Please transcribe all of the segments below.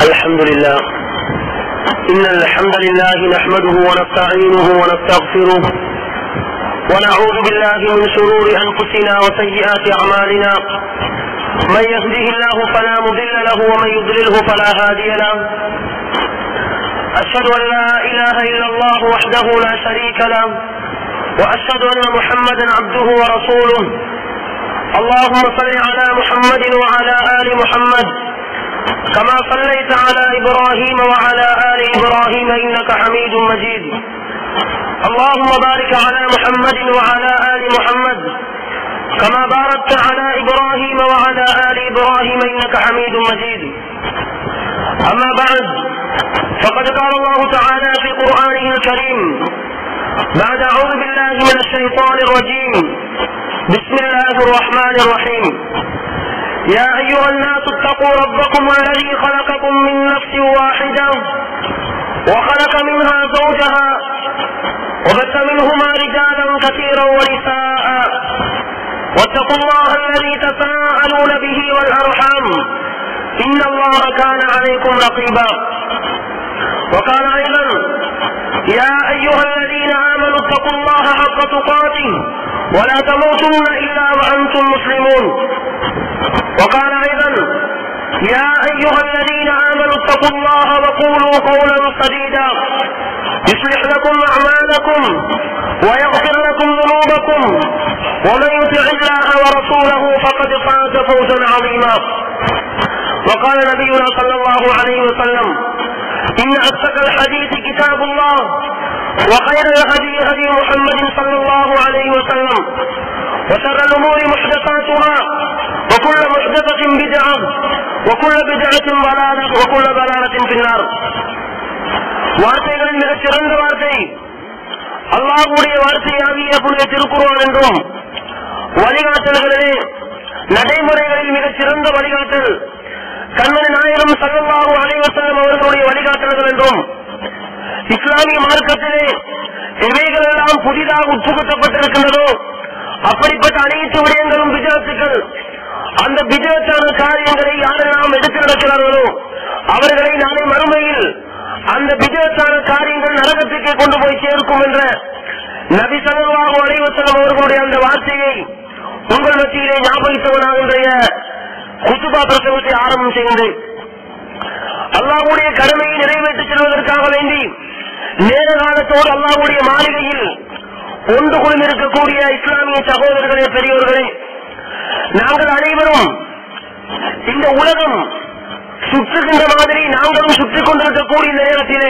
الحمد لله إن الحمد لله نحمده ونستعينه ونستغفره ونعوذ بالله من شرور أنفسنا وسيئات أعمالنا من يهده الله فلا مضل له ومن يضلله فلا هادي له أشهد أن لا إله إلا الله وحده لا شريك له وأشهد أن محمدا عبده ورسوله اللهم صل على محمد وعلى آل محمد كما صليت على إبراهيم وعلى آل إبراهيم إنك حميد مجيد اللهم بارك على محمد وعلى آل محمد كما باركت على إبراهيم وعلى آل إبراهيم إنك حميد مجيد أما بعد فقد قال الله تعالى في قرآنه الكريم بعد أعوذ بالله من الشيطان الرجيم بسم الله الرحمن الرحيم يا أيها الناس اتقوا ربكم الذي خلقكم من نفس واحدة وخلق منها زوجها وبث منهما رجالا كثيرا ونساء واتقوا الله الذي تساءلون به والأرحام إن الله كان عليكم رقيبا وقال أيضا يا أيها الذين آمنوا اتقوا الله حق تقاته ولا تموتن إلا وأنتم مسلمون وقال أيضا يا أيها الذين آمنوا اتقوا الله وقولوا قولا سديدا يصلح لكم أعمالكم ويغفر لكم ذنوبكم ومن يطع الله ورسوله فقد فاز فوزا عظيما وقال نبينا صلى الله عليه وسلم إن أصدق الحديث كتاب الله وخير الهدي هدي محمد صلى الله عليه وسلم وشر الأمور محدثاتها وكل محدثة بدعة وكل بدعة ضلالة وكل ضلالة في النار வார்த்தைகளின் மிகச் சிறந்த வார்த்தை அல்லாஹுடைய வார்த்தையாகிய புனித திருக்குறள் என்றும் வழிகாட்டல்களிலே நடைமுறைகளில் மிகச் சிறந்த வழிகாட்டல் கண்மணி நாயகம் சல்லல்லாஹு அலைவசல்லம் அவர்களுடைய வழிகாட்டல்கள் என்றும் இஸ்லாமிய மார்க்கத்திலே எவைகள் எல்லாம் புதிதாக உட்புகுத்தப்பட்டிருக்கின்றதோ அப்படிப்பட்ட அனைத்து விடயங்களும் விஜயத்துக்கள் அந்த விஜயத்தான காரியங்களை யாரெல்லாம் எடுத்து நடக்கிறார்களோ அவர்களை நாளை மறுமையில் அந்த விஜயத்தான காரியங்கள் நரகத்துக்கே கொண்டு போய் சேர்க்கும் என்ற நபி சல்லாஹு அலைவசல்லம் அவர்களுடைய அந்த வார்த்தையை உங்கள் மத்தியிலே ஞாபகித்தவனாக இன்றைய குத்துபா பிரசவத்தை ஆரம்பம் செய்கின்றேன் அல்லாஹுடைய கடமையை நிறைவேற்றிச் செல்வதற்காக வேண்டி நேர காலத்தோடு அல்லாஹுடைய மாளிகையில் ஒன்று குழுமிருக்கக்கூடிய இஸ்லாமிய சகோதரர்களே பெரியோர்களே நாங்கள் அனைவரும் இந்த உலகம் சுற்றுகின்ற மாதிரி நாங்களும் சுற்றிக் கொண்டிருக்கக்கூடிய இந்த நேரத்திலே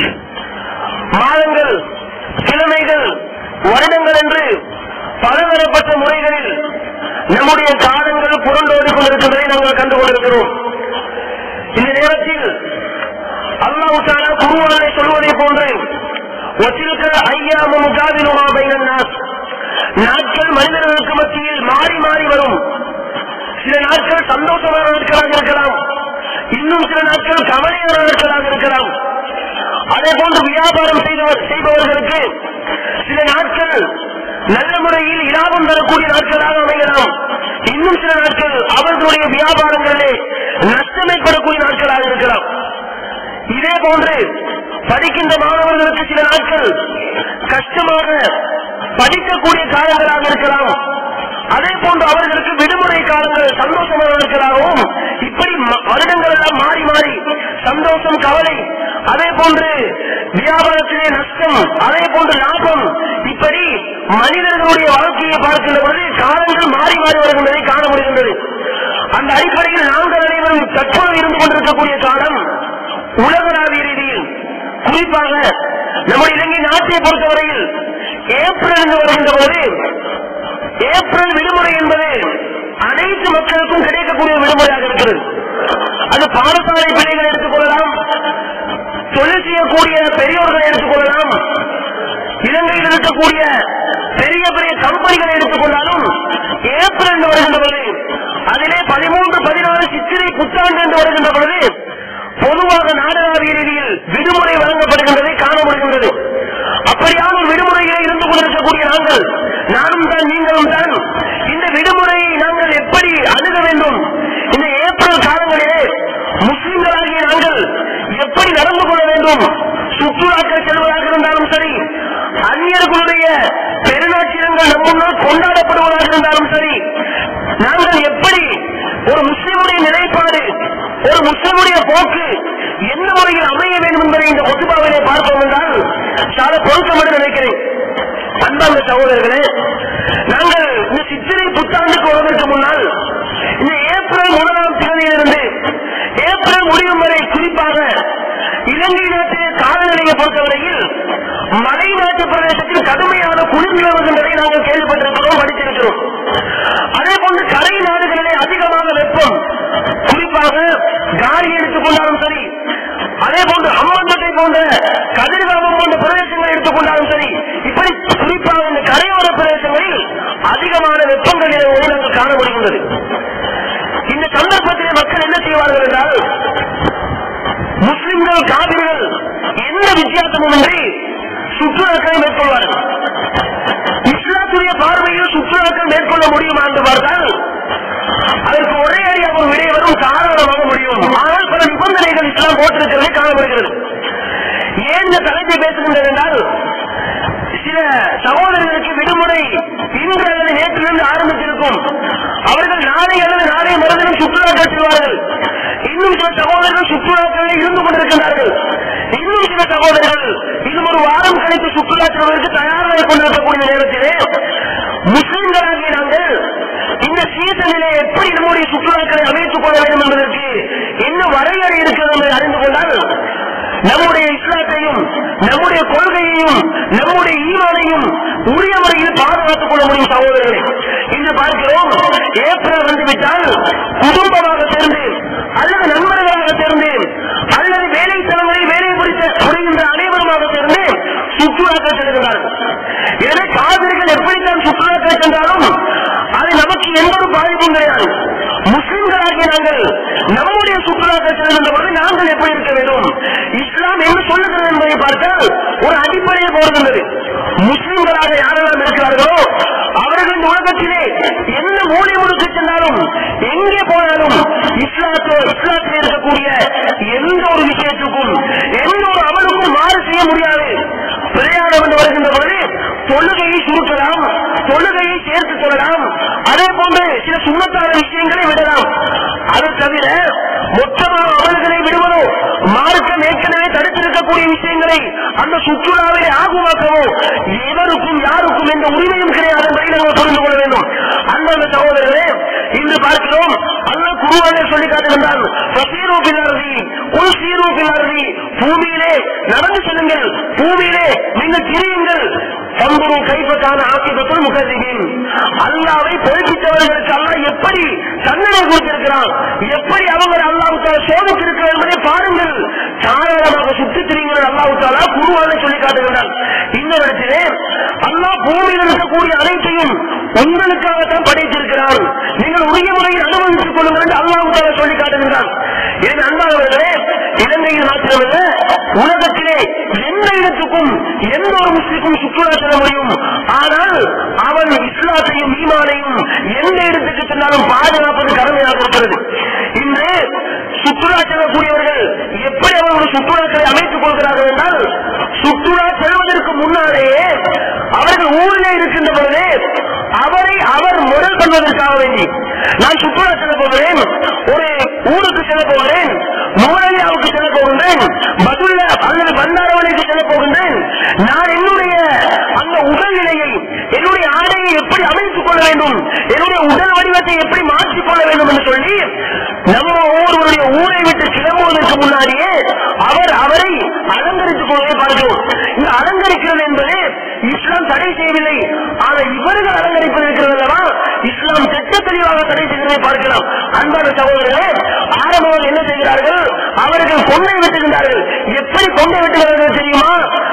மாதங்கள் கிழமைகள் வருடங்கள் என்று பலதரப்பட்ட முறைகளில் நம்முடைய காலங்கள் புரண்டோடி கொண்டிருக்கின்றதை நாங்கள் கண்டு கொண்டிருக்கிறோம் இந்த நேரத்தில் அல்லாவுக்கான குருவனை சொல்வதை போன்று ஒற்றிருக்கிற ஐயாம முகாதிலுமா பைனன்னாஸ் நாட்கள் மனிதர்களுக்கு மத்தியில் மாறி மாறி வரும் சில நாட்கள் சந்தோஷமான நாட்களாக இருக்கலாம் இன்னும் சில நாட்கள் கவலையான நாட்களாக இருக்கலாம் அதே போன்று வியாபாரம் செய்பவர்களுக்கு சில நாட்கள் நல்ல முறையில் இலாபம் தரக்கூடிய நாட்களாக அமையலாம் இன்னும் சில நாட்கள் அவர்களுடைய வியாபாரங்களிலே நஷ்டம் ஏற்படக்கூடிய நாட்களாக இருக்கலாம் இதே போன்று படிக்கின்ற மாணவர்களுக்கு சில நாட்கள் கஷ்டமாக படிக்கக்கூடிய காலங்களாக இருக்கலாம் அதே போன்று அவர்களுக்கு விடுமுறை காலங்கள் சந்தோஷமான நாட்களாகவும் இப்படி வருடங்கள் எல்லாம் மாறி மாறி சந்தோஷம் கவலை அதே போன்று வியாபாரத்திலே நஷ்டம் அதே போன்று லாபம் இப்படி மனிதர்களுடைய வாழ்க்கையை பார்க்கின்ற பொழுது காலங்கள் மாறி மாறி வருகின்றதை காண முடிகின்றது அந்த அடிப்படையில் நாங்கள் அனைவரும் தற்போது இருந்து கொண்டிருக்கக்கூடிய காலம் உலகளாவிய ரீதியில் குறிப்பாக நம்முடைய இலங்கை நாட்டை பொறுத்தவரையில் ஏப்ரல் என்று வருகின்ற போது ஏப்ரல் விடுமுறை என்பது அனைத்து மக்களுக்கும் கிடைக்கக்கூடிய விடுமுறையாக இருக்கிறது அது பாடசாலை பிள்ளைகள் எடுத்துக்கொள்ளலாம் தொழில் செய்யக்கூடிய பெரியோர்களை எடுத்துக்கொள்ளலாம் இலங்கையில் இருக்கக்கூடிய பெரிய பெரிய கம்பெனிகளை எடுத்துக்கொண்டாலும் ஏப்ரல் என்று வருகின்ற பொழுது அதிலே பதிமூன்று பதினாறு சித்திரை புத்தாண்டு என்று வருகின்ற பொழுது பொதுவாக நாடளாவிய ரீதியில் விடுமுறை வழங்கப்படுகின்றதை காண முடிகின்றது அப்படியான ஒரு விடுமுறையிலே இருந்து கொண்டிருக்கக்கூடிய நாங்கள் நானும் தான் நீங்களும் தான் இந்த விடுமுறையை நாங்கள் எப்படி அணுக வேண்டும் இந்த ஏப்ரல் காலங்களிலே முஸ்லிம்களாகிய நாங்கள் செல்வதும் சுற்றுலாக்கள் செல்வதாக இருந்தாலும் சரி அந்நியர்களுடைய பெருநாட்சியங்கள் நம் முன்னால் கொண்டாடப்படுவதாக இருந்தாலும் சரி நாங்கள் எப்படி ஒரு முஸ்லிமுடைய நிலைப்பாடு ஒரு முஸ்லிமுடைய போக்கு என்ன முறையில் அமைய வேண்டும் என்பதை இந்த ஒத்துபாவிலே பார்த்தோம் என்றால் சால பொருத்தம் நினைக்கிறேன் அன்பார்ந்த சகோதரர்களே நாங்கள் இந்த சித்திரை புத்தாண்டுக்கு வருவதற்கு முன்னால் இந்த ஏப்ரல் முதலாம் தேதியிலிருந்து ஏப்ரல் முடியும் வரை குறிப்பாக இலங்கை நாட்டிலே காலநிலையை பொறுத்தவரையில் மலை நாட்டு பிரதேசத்தில் கடுமையான குளிர் நிலவுகின்றதை நாங்கள் கேள்விப்பட்டிருக்கிறோம் படித்திருக்கிறோம் அதே போன்று கரை நாடுகளிலே அதிகமான வெப்பம் குறிப்பாக காலி எடுத்துக்கொண்டாலும் சரி அதே போன்று அம்மந்தத்தை போன்ற கதிர்காமம் போன்ற பிரதேசங்களை எடுத்துக்கொண்டாலும் சரி இப்படி குறிப்பாக இந்த கரையோர பிரதேசங்களில் அதிகமான வெப்பங்கள் நிலவுவதை நாங்கள் காண முடிகின்றது இந்த சந்தர்ப்பத்திலே மக்கள் என்ன செய்வார்கள் என்றால் முஸ்லிம்கள் காவிரிகள் எந்த வித்தியாசமும் இன்றி சுற்றுலாக்களை மேற்கொள்வார்கள் இஸ்லாத்துடைய பார்வையில் சுற்றுலாக்கள் மேற்கொள்ள முடியுமா என்று பார்த்தால் அதற்கு ஒரே அடியாக ஒரு விடை வரும் தாராளமாக முடியும் ஆனால் பல நிபந்தனைகள் இஸ்லாம் போட்டிருக்கிறதை காணப்படுகிறது ஏன் இந்த தலைப்பை பேசுகின்றது என்றால் சில சகோதரர்களுக்கு விடுமுறை இன்று அல்லது நேற்றிலிருந்து ஆரம்பித்திருக்கும் அவர்கள் நாளை அல்லது நாளை மறுதினம் சுற்றுலாக்கள் செல்வார்கள் இன்னும் சில சகோதரர்கள் சுற்றுலாக்களில் இருந்து கொண்டிருக்கிறார்கள் இன்னும் சில சகோதரர்கள் இன்னும் ஒரு வாரம் கழித்து சுற்றுலா செல்வதற்கு தயாராக கொண்டிருக்கக்கூடிய நேரத்திலே முஸ்லிம்களாகிய நாங்கள் இந்த சீசனிலே எப்படி நம்முடைய சுற்றுலாக்களை அமைத்துக் கொள்ள வேண்டும் என்பதற்கு என்ன வரையறை இருக்கிறது என்பதை அறிந்து கொண்டால் நம்முடைய இஸ்லாத்தையும் நம்முடைய கொள்கையையும் நம்முடைய ஈமானையும் உரிய முறையில் பாதுகாத்துக் கொள்ள முடியும் சகோதரர்களே இன்று பார்க்கிறோம் ஏப்ரல் வந்துவிட்டால் குடும்பமாக சேர்ந்து அல்லது நண்பர்களாக சேர்ந்து அல்லது வேலை தலங்களில் வேலை புரித்த புரிகின்ற அனைவருமாக சேர்ந்து சுற்றுலாக்கள் செல்கிறார்கள் எனவே காவிரிகள் எப்படித்தான் சுற்றுலாக்கள் சென்றாலும் அது நமக்கு எந்த ஒரு பாதிப்பும் கிடையாது முஸ்லிம்களாகிய நாங்கள் நம்முடைய சுற்றுலாக்கள் செல்கின்ற போது நாங்கள் எப்படி இருக்க வேண்டும் இஸ்லாம் என்ன சொல்லுகிறது என்பதை பார்த்தால் ஒரு அடிப்படையை போடுகின்றது முஸ்லிம்களாக யாரெல்லாம் இருக்கிறார்களோ அவர்கள் இந்த உலகத்திலே என்ன மூலை முடுக்கு சென்றாலும் எங்கே போனாலும் இஸ்லாத்தோ இஸ்லாத்தில் இருக்கக்கூடிய எந்த ஒரு விஷயத்துக்கும் எந்த ஒரு அமலுக்கும் மாறு செய்ய முடியாது பிரயாணம் என்று வருகின்ற பொழுது தொழுகையை சுருக்கலாம் தொழுகையை சேர்த்து சொல்லலாம் அதே போன்று சில சுண்ணத்தான விஷயங்களை விடலாம் அது தவிர மொத்தமாக அமல்களை விடுவதோ மார்க்கம் ஏற்கனவே தடுத்திருக்கக்கூடிய விஷயங்களை அந்த சுற்றுலாவை ஆகுமாக்கவோ எவருக்கும் யாருக்கும் எந்த உரிமையும் கிடையாது என்பதை நாங்கள் புரிந்து கொள்ள வேண்டும் அன்பந்த சகோதரர்களே இன்று பார்க்கிறோம் அல்லாஹ் குருவானே சொல்லி காட்டுகின்றான் "ஃபசீரு ஃபில் அர்தி, குல் சீரு ஃபில் அர்தி." பூமியிலே நடந்து செல்லுங்கள் பூமியிலே நீங்கள் திரியுங்கள் சம்பரு கைப்பற்றான ஆக்கிபத்தில் முகர்ஜிகின் அல்லாவை பொறுப்பித்தவர்களுக்கு அல்லாஹ் எப்படி தண்டனை கொடுத்திருக்கிறான் எப்படி அவங்க அல்லாஹ் சோதித்திருக்கிறார் என்பதை பாருங்கள் தாராளமாக சுற்றி திரியுங்கள் அல்லாஹ் தாலா குருவானை சொல்லி காட்டுகின்றான் இன்னொரு இடத்திலே அல்லாஹ் பூமியில் இருக்கக்கூடிய அனைத்தையும் உங்களுக்காகத்தான் படைத்திருக்கிறான் நீங்கள் உரிய முறையில் அனுபவித்துக் கொள்ளுங்கள் என்று அல்லாஹ் தாலா சொல்லி காட்டுகின்றான் என் அன்பானவர்களே இலங்கையில் மாத்திரமல்ல உலகத்திலே எந்த இடத்துக்கும் எந்த ஒரு முஸ்லிக்கும் சுற்றுலா செல்ல முடியும் ஆனால் அவன் இஸ்லாத்தையும் ஈமானையும் எந்த இடத்துக்கு சென்றாலும் பாதுகாப்பது கடமையாக இருக்கிறது இன்று சுற்றுலா செல்லக்கூடியவர்கள் எப்படி அவர்கள் சுற்றுலாக்களை அமைத்துக் கொள்கிறார்கள் என்றால் சுற்றுலா செல்வதற்கு முன்னாலேயே அவர்கள் ஊரிலே இருக்கின்ற பொழுதே அவரை அவர் முரல் பண்ணுவதற்காக வேண்டி நான் சுற்றுலா செல்ல போகிறேன் ஒரு ஊருக்கு செல்ல போகிறேன் நூலையாவுக்கு செல்ல போகின்றேன் பதுல்ல அல்லது பண்டாரவளைக்கு செல்ல போகின்றேன் நான் என்னுடைய அந்த உடல் நிலையை என்னுடைய ஆடையை எப்படி அமைத்துக் கொள்ள வேண்டும் என்னுடைய உடல் வடிவத்தை எப்படி மாற்றிக் கொள்ள வேண்டும் என்று சொல்லி நம்ம ஒவ்வொருவருடைய ஊரை விட்டு கிளம்புவதற்கு முன்னாடியே அவர் அவரை அலங்கரித்துக் கொள்வதை பார்க்கிறோம் இந்த அலங்கரிக்கிறது என்பது இஸ்லாம் தடை செய்யவில்லை ஆனால் இவர்கள் அலங்கரிப்பது இருக்கிறது அல்லவா இஸ்லாம் திட்ட தெளிவாக தடை செய்வதை பார்க்கலாம் அன்பான சகோதரர்களே ஆரம்பமாக என்ன செய்கிறார்கள் அவர்கள் கொண்டை வெட்டுகின்றார்கள் எப்படி கொண்டை வெட்டுகிறார்கள் தெரியுமா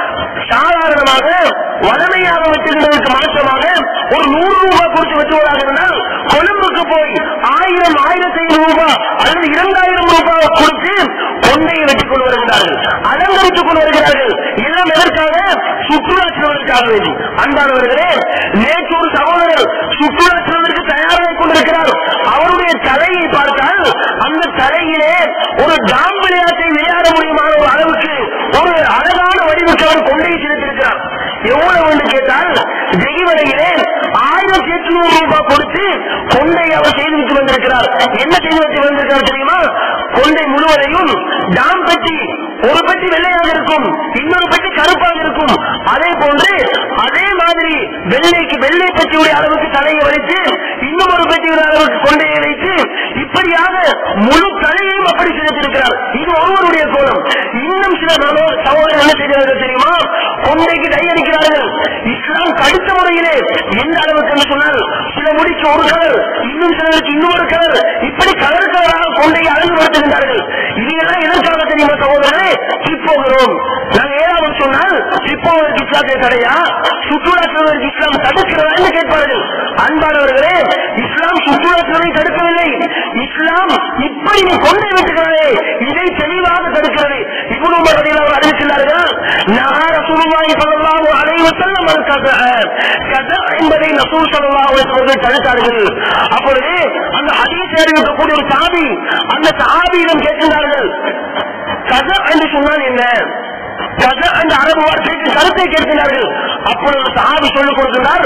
சாதாரணமாக வளமையாக வெட்டுகின்றதற்கு மாற்றமாக ஒரு நூறு ரூபாய் கொடுத்து வெட்டுவதாக இருந்தால் கொழும்புக்கு போய் ஆயிரம் ஆயிரத்தி ஐநூறு ரூபாய் அல்லது இரண்டாயிரம் ரூபாய் கொடுத்து கொண்டையை வெட்டிக் கொண்டு வருகிறார்கள் அலங்கரித்துக் கொண்டு வருகிறார்கள் இதெல்லாம் எதற்காக சுற்றுலா செல்வதற்காக வேண்டி அன்பானவர்களே நேற்று ஒரு சகோதரர் சுற்றுலா செல்வதற்கு தயாராக கொண்டிருக்கிறார் அவருடைய தலையை பார்த்தால் அந்த தலையிலே ஒரு டாம் விளையாட்டை விளையாட முடியுமான ஒரு அளவுக்கு ஒரு எவ்வளவு என்று கேட்டால் ஜெகிவரையிலே ஆயிரத்தி எட்நூறு ரூபாய் கொடுத்து கொண்டை அவர் செய்து விட்டு வந்திருக்கிறார் என்ன செய்து விட்டு வந்திருக்கிறார் தெரியுமா கொண்டை முழுவதையும் டாம் பெட்டி ஒரு பெட்டி வெள்ளையாக இருக்கும் இன்னொரு பெட்டி கருப்பாக இருக்கும் அதே போன்று அதே மாதிரி வெள்ளைக்கு வெள்ளை பெட்டியுடைய அளவுக்கு தலையை வைத்து இன்னொரு பெட்டியுடைய அளவுக்கு கொண்டையை வைத்து இப்படியாக முழு தலையையும் அப்படி செலுத்தியிருக்கிறார் இது ஒருவருடைய கோலம் இன்னும் சில நபர் சகோதரர் என்ன செய்கிறார்கள் தெரியுமா கொண்டைக்கு கை அடிக்கிறார்கள் இஸ்லாம் தடுத்த முறையிலே எந்த அளவுக்கு என்று சொன்னால் சில முடிக்கு ஒரு கலர் இன்னும் சிலருக்கு இன்னொரு கலர் இப்படி கலர் கலராக கொண்டையை அழகுபடுத்துகின்றார்கள் இதையெல்லாம் எதற்காக தெரியுமா சகோதரரே போகிறோம் நாங்க ஏதாவது சொன்னால் இப்போவதற்கு இஸ்லாத்தை தடையா சுற்றுலா செல்வதற்கு இஸ்லாம் தடுக்கிறதா என்று கேட்பார்கள் அன்பானவர்களே இஸ்லாம் சுற்றுலா செல்வதை தடுக்கவில்லை இஸ்லாம் இப்படி நீ கொண்டை விட்டுகிறாரே இதை தெளிவாக தடுக்கிறது இவ்வளவு மகளிர் அவர் அறிவித்துள்ளார்கள் நான் ரசூலுல்லாஹி ஸல்லல்லாஹு அலைஹி வஸல்லம் கத கத என்பதை ரசூல் ஸல்லல்லாஹு அலைஹி வஸல்லம் தடுத்தார்கள் அப்பொழுது அந்த ஹதீஸ் அறிவிக்கக்கூடிய ஒரு சாபி அந்த சாபியிடம் கேட்கின்றார்கள் கத என்று சொன்னால் என்ன கத அந்த அரபு வார்த்தைக்கு கருத்தை கேட்கிறார்கள் அப்பொழுது சாபி சொல்லிக் கொடுக்கிறார்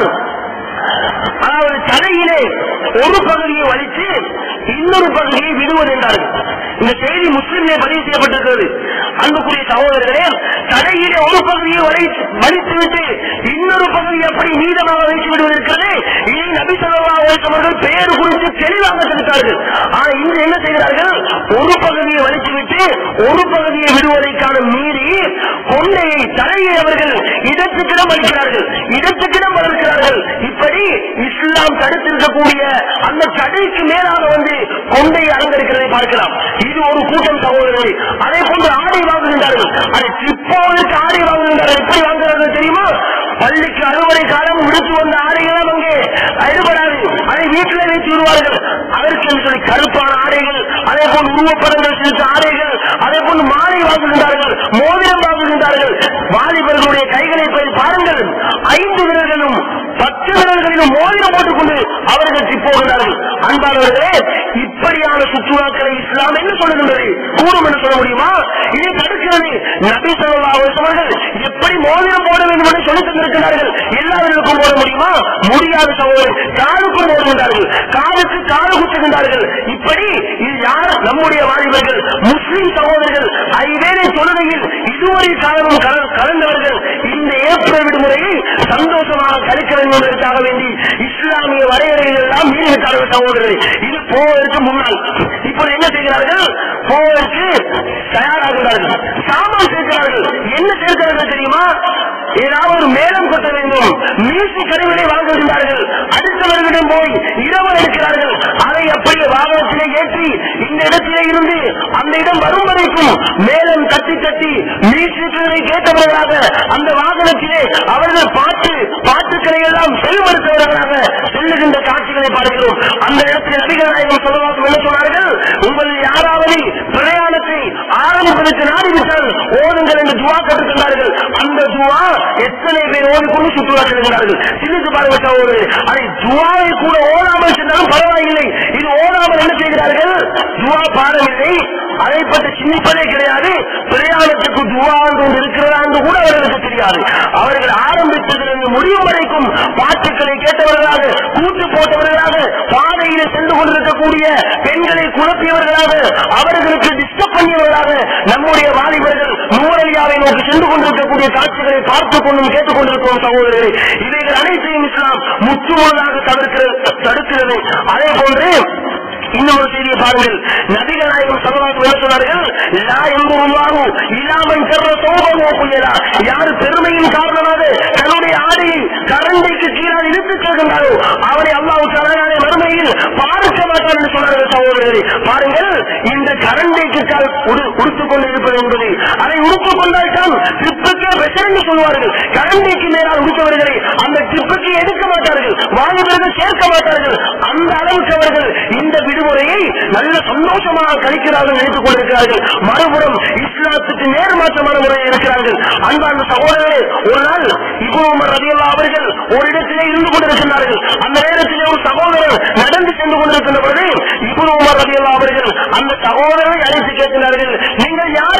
அதாவது தலையிலே ஒரு பகுதியை வலித்து இன்னொரு பகுதியை விடுவது என்றார்கள் இந்த செய்தி முஸ்லிம்லே பதிவு செய்யப்பட்டிருக்கிறது அன்புக்குரிய சகோதரர்களே தலையிலே ஒரு பகுதியை வலி- வலித்துவிட்டு இன்னொரு பகுதி எப்படி மீதமாக வைத்து விடுவது இருக்கிறது இதை நபி சொல்லா அவர்கள் பெயர் குறித்து தெளிவாக தெரிவித்தார்கள் ஆனா இன்று என்ன செய்கிறார்கள் ஒரு பகுதியை வலித்துவிட்டு ஒரு பகுதியை விடுவதைக்கான மீறி கொண்டையை தலையை அவர்கள் இடத்துக்கிடம் அளிக்கிறார்கள் இடத்துக்கிடம் வளர்க்கிறார்கள் இப்படி இஸ்லாம் தடுத்திருக்கக்கூடிய அந்த தடைக்கு மேலாக வந்து கொண்டையை அலங்கரிக்கிறதை பார்க்கலாம் இது ஒரு கூட்டம் சகோதரர்கள் அதே போன்று ஆடை வாங்குகின்றார்கள் அதை இப்போதுக்கு ஆடை வாங்குகின்றார்கள் எப்படி வாங்குகிறார்கள் தெரியுமா பள்ளிக்கு அறுவடை காலம் விடுத்து வந்த ஆடைகளும் அங்கே எடுபடாது அதை வீட்டில் வைத்து விடுவார்கள் அதற்கு என்று சொல்லி கருப்பான ஆடைகள் அதே போல் உருவப்படங்கள் செலுத்த ஆடைகள் அதே போல் மாலை வாங்குகின்றார்கள் மோதிரம் வாங்குகின்றார்கள் வாலிபர்களுடைய கைகளை போய் பாருங்கள் ஐந்து விரல்களும் பத்து விரல்களிலும் மோதிரம் போட்டுக்கொண்டு அவர்கள் போகிறார்கள் அன்பானவர்களே இப்படியான சுற்றுலாக்களை இஸ்லாம் என்ன சொல்லுகின்றது கூறும் என்று சொல்ல முடியுமா இதை தடுக்கிறது நபி ஸல்லல்லாஹு அலைஹி வஸல்லம் எப்படி மோதிரம் போட வேண்டும் என்று சொல்லி தந்திருக்கிறார்கள் எல்லாருக்கும் போட முடியுமா முடியாத சகோதரர் காலுக்கும் போடுகின்றார்கள் காலுக்கு காது குத்துகின்றார்கள் இப்படி இது யார் நம்முடைய வாலிபர்கள் முஸ்லிம் சகோதரர்கள் ஐவேளை தொழுகையில் இதுவரை காலமும் கல- கலந்தவர்கள் இந்த ஏப்ரல் விடுமுறையை சந்தோஷமாக கழிக்க வேண்டும் என்பதற்காக வேண்டி இஸ்லாமிய வரையறைகள் எல்லாம் மீறிவிட்டார்கள் சகோதரர்கள் இது போவதற்கு முன்னால் இப்போது என்ன செய்கிறார்கள் போவதற்கு தயாராகிறார்கள் சாமான் சேர்க்கிறார்கள் என்ன சேர்க்கிறார்கள் தெரியுமா ஏதாவது ஒரு மேலம் கொட்ட வேண்டும் மியூசிக் கருவிகளை வாங்குகின்றார்கள் அடுத்தவர்களிடம் போய் இரவல் எடுக்கிறார்கள் அதை அப்படியே வாகனத்திலே ஏற்றி இந்த இடத்திலே இருந்து அந்த இடம் வரும் வரைக்கும் மேலும் தட்டி தட்டி மியூசிக்களை கேட்டவர்களாக அந்த வாகனத்திலே அவர்கள் பாட்டு பாட்டுக்களை எல்லாம் செல்வடுத்தவர்களாக செல்லுகின்ற காட்சிகளை பார்க்கிறோம் அந்த இடத்தில் நபிகள் நாயகம் சொல்லவாசம் என்ன சொன்னார்கள் உங்கள் யாராவது பிரயாணத்தை ஆரம்பிப்பதற்கு நாடிவிட்டால் ஓடுங்கள் என்று துவா கற்றுக்கின்றார்கள் அந்த துவா எத்தனை பேர் ஓடிக்கொண்டு சுற்றுலா செல்கிறார்கள் சிந்தித்து பாருங்க சகோதரர் அதை துவாவை கூட ஓடாமல் சென்றாலும் பரவாயில்லை இது ஓடாமல் என்ன செய்கிறார்கள் துவா பாடவில்லை அதை பற்றி சிந்திப்பதே கிடையாது பிரயாணத்துக்கு துவா ஒன்று இருக்கிறதா என்று கூட அவர்களுக்கு தெரியாது அவர்கள் ஆரம்பித்ததிலிருந்து முடியும் வரைக்கும் பாட்டுக்களை கேட்டவர்களாக கூட்டு போட்டவர்களாக பாதையிலே சென்று கொண்டிருக்கக்கூடிய பெண்களை குழப்பியவர்களாக அவர்களுக்கு டிஸ்டர்ப் பண்ணியவர்களாக நம்முடைய வாலிபர்கள் நூறலியாவை நோக்கி சென்று கொண்டிருக்கக்கூடிய காட்சிகளை பார்த்துக் கொண்டும் கேட்டுக் கொண்டிருக்கிறோம் சகோதரர்களே இவைகள் அனைத்தையும் இஸ்லாம் முற்றுமுழுதாக தடுக்கிறது தடுக்கிறது அதே போன்று இன்னொரு செய்தியை பாருங்கள் நபிகள் நாயகம் சமவாசம் என்ன சொன்னார்கள் லா என்பதுவாகு இல்லாமல் சென்ற சோபமோ புயலா யார் பெருமையின் காரணமாக தன்னுடைய ஆடையை கரண்டைக்கு கீழால் இழுத்துச் செல்கின்றாரோ அவரை அல்லாஹ் தலையாலே மறுமையில் பார்க்க மாட்டார் என்று சொன்னார்கள் சகோதரர்களே பாருங்கள் இந்த கரண்டைக்கு கால் உடு- உடுத்துக் கொண்டு இருப்பது என்பது அதை உடுத்துக் கொண்டால் தான் ட்ரிப்புக்கே விஷம் என்று சொல்வார்கள் கரண்டைக்கு மேலால் உடுத்தவர்களை அந்த ட்ரிப்புக்கு எடுக்க மாட்டார்கள் வாலிபர்கள் சேர்க்க மாட்டார்கள் அந்த அளவுக்கு அவர்கள் இந்த விடுமுறையை நல்ல சந்தோஷமாக கழிக்கிறார்கள் நினைத்துக் கொண்டிருக்கிறார்கள் மறுபுறம் இஸ்லாத்துக்கு நேர்மாற்றமான முறையில் இருக்கிறார்கள் அன்பார்ந்த சகோதரர்களே ஒரு நாள் இபுமர் ரதியல்லா அவர்கள் ஒரு இடத்திலே இருந்து கொண்டிருக்கிறார்கள் அந்த நேரத்திலே ஒரு சகோதரர் நடந்து சென்று கொண்டிருக்கின்ற பொழுது இபுமர் ரதியல்லா அவர்கள் அந்த சகோதரரை அழைத்து கேட்கிறார்கள் நீங்கள் யார் என்று கேட்கிறார்கள்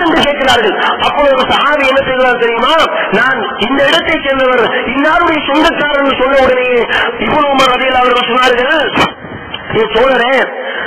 வருகிறார்கள் அப்போது ஒரு சஹாபி என்ன செய்கிறார் தெரியுமா நான் இந்த இடத்தை சேர்ந்தவர் இன்னாருடைய சொந்தக்காரர் என்று சொன்ன உடனே இவ்வளவு உமர் ரலியல்லாஹு அவர்கள் சொன்னார்கள் என் சோழரே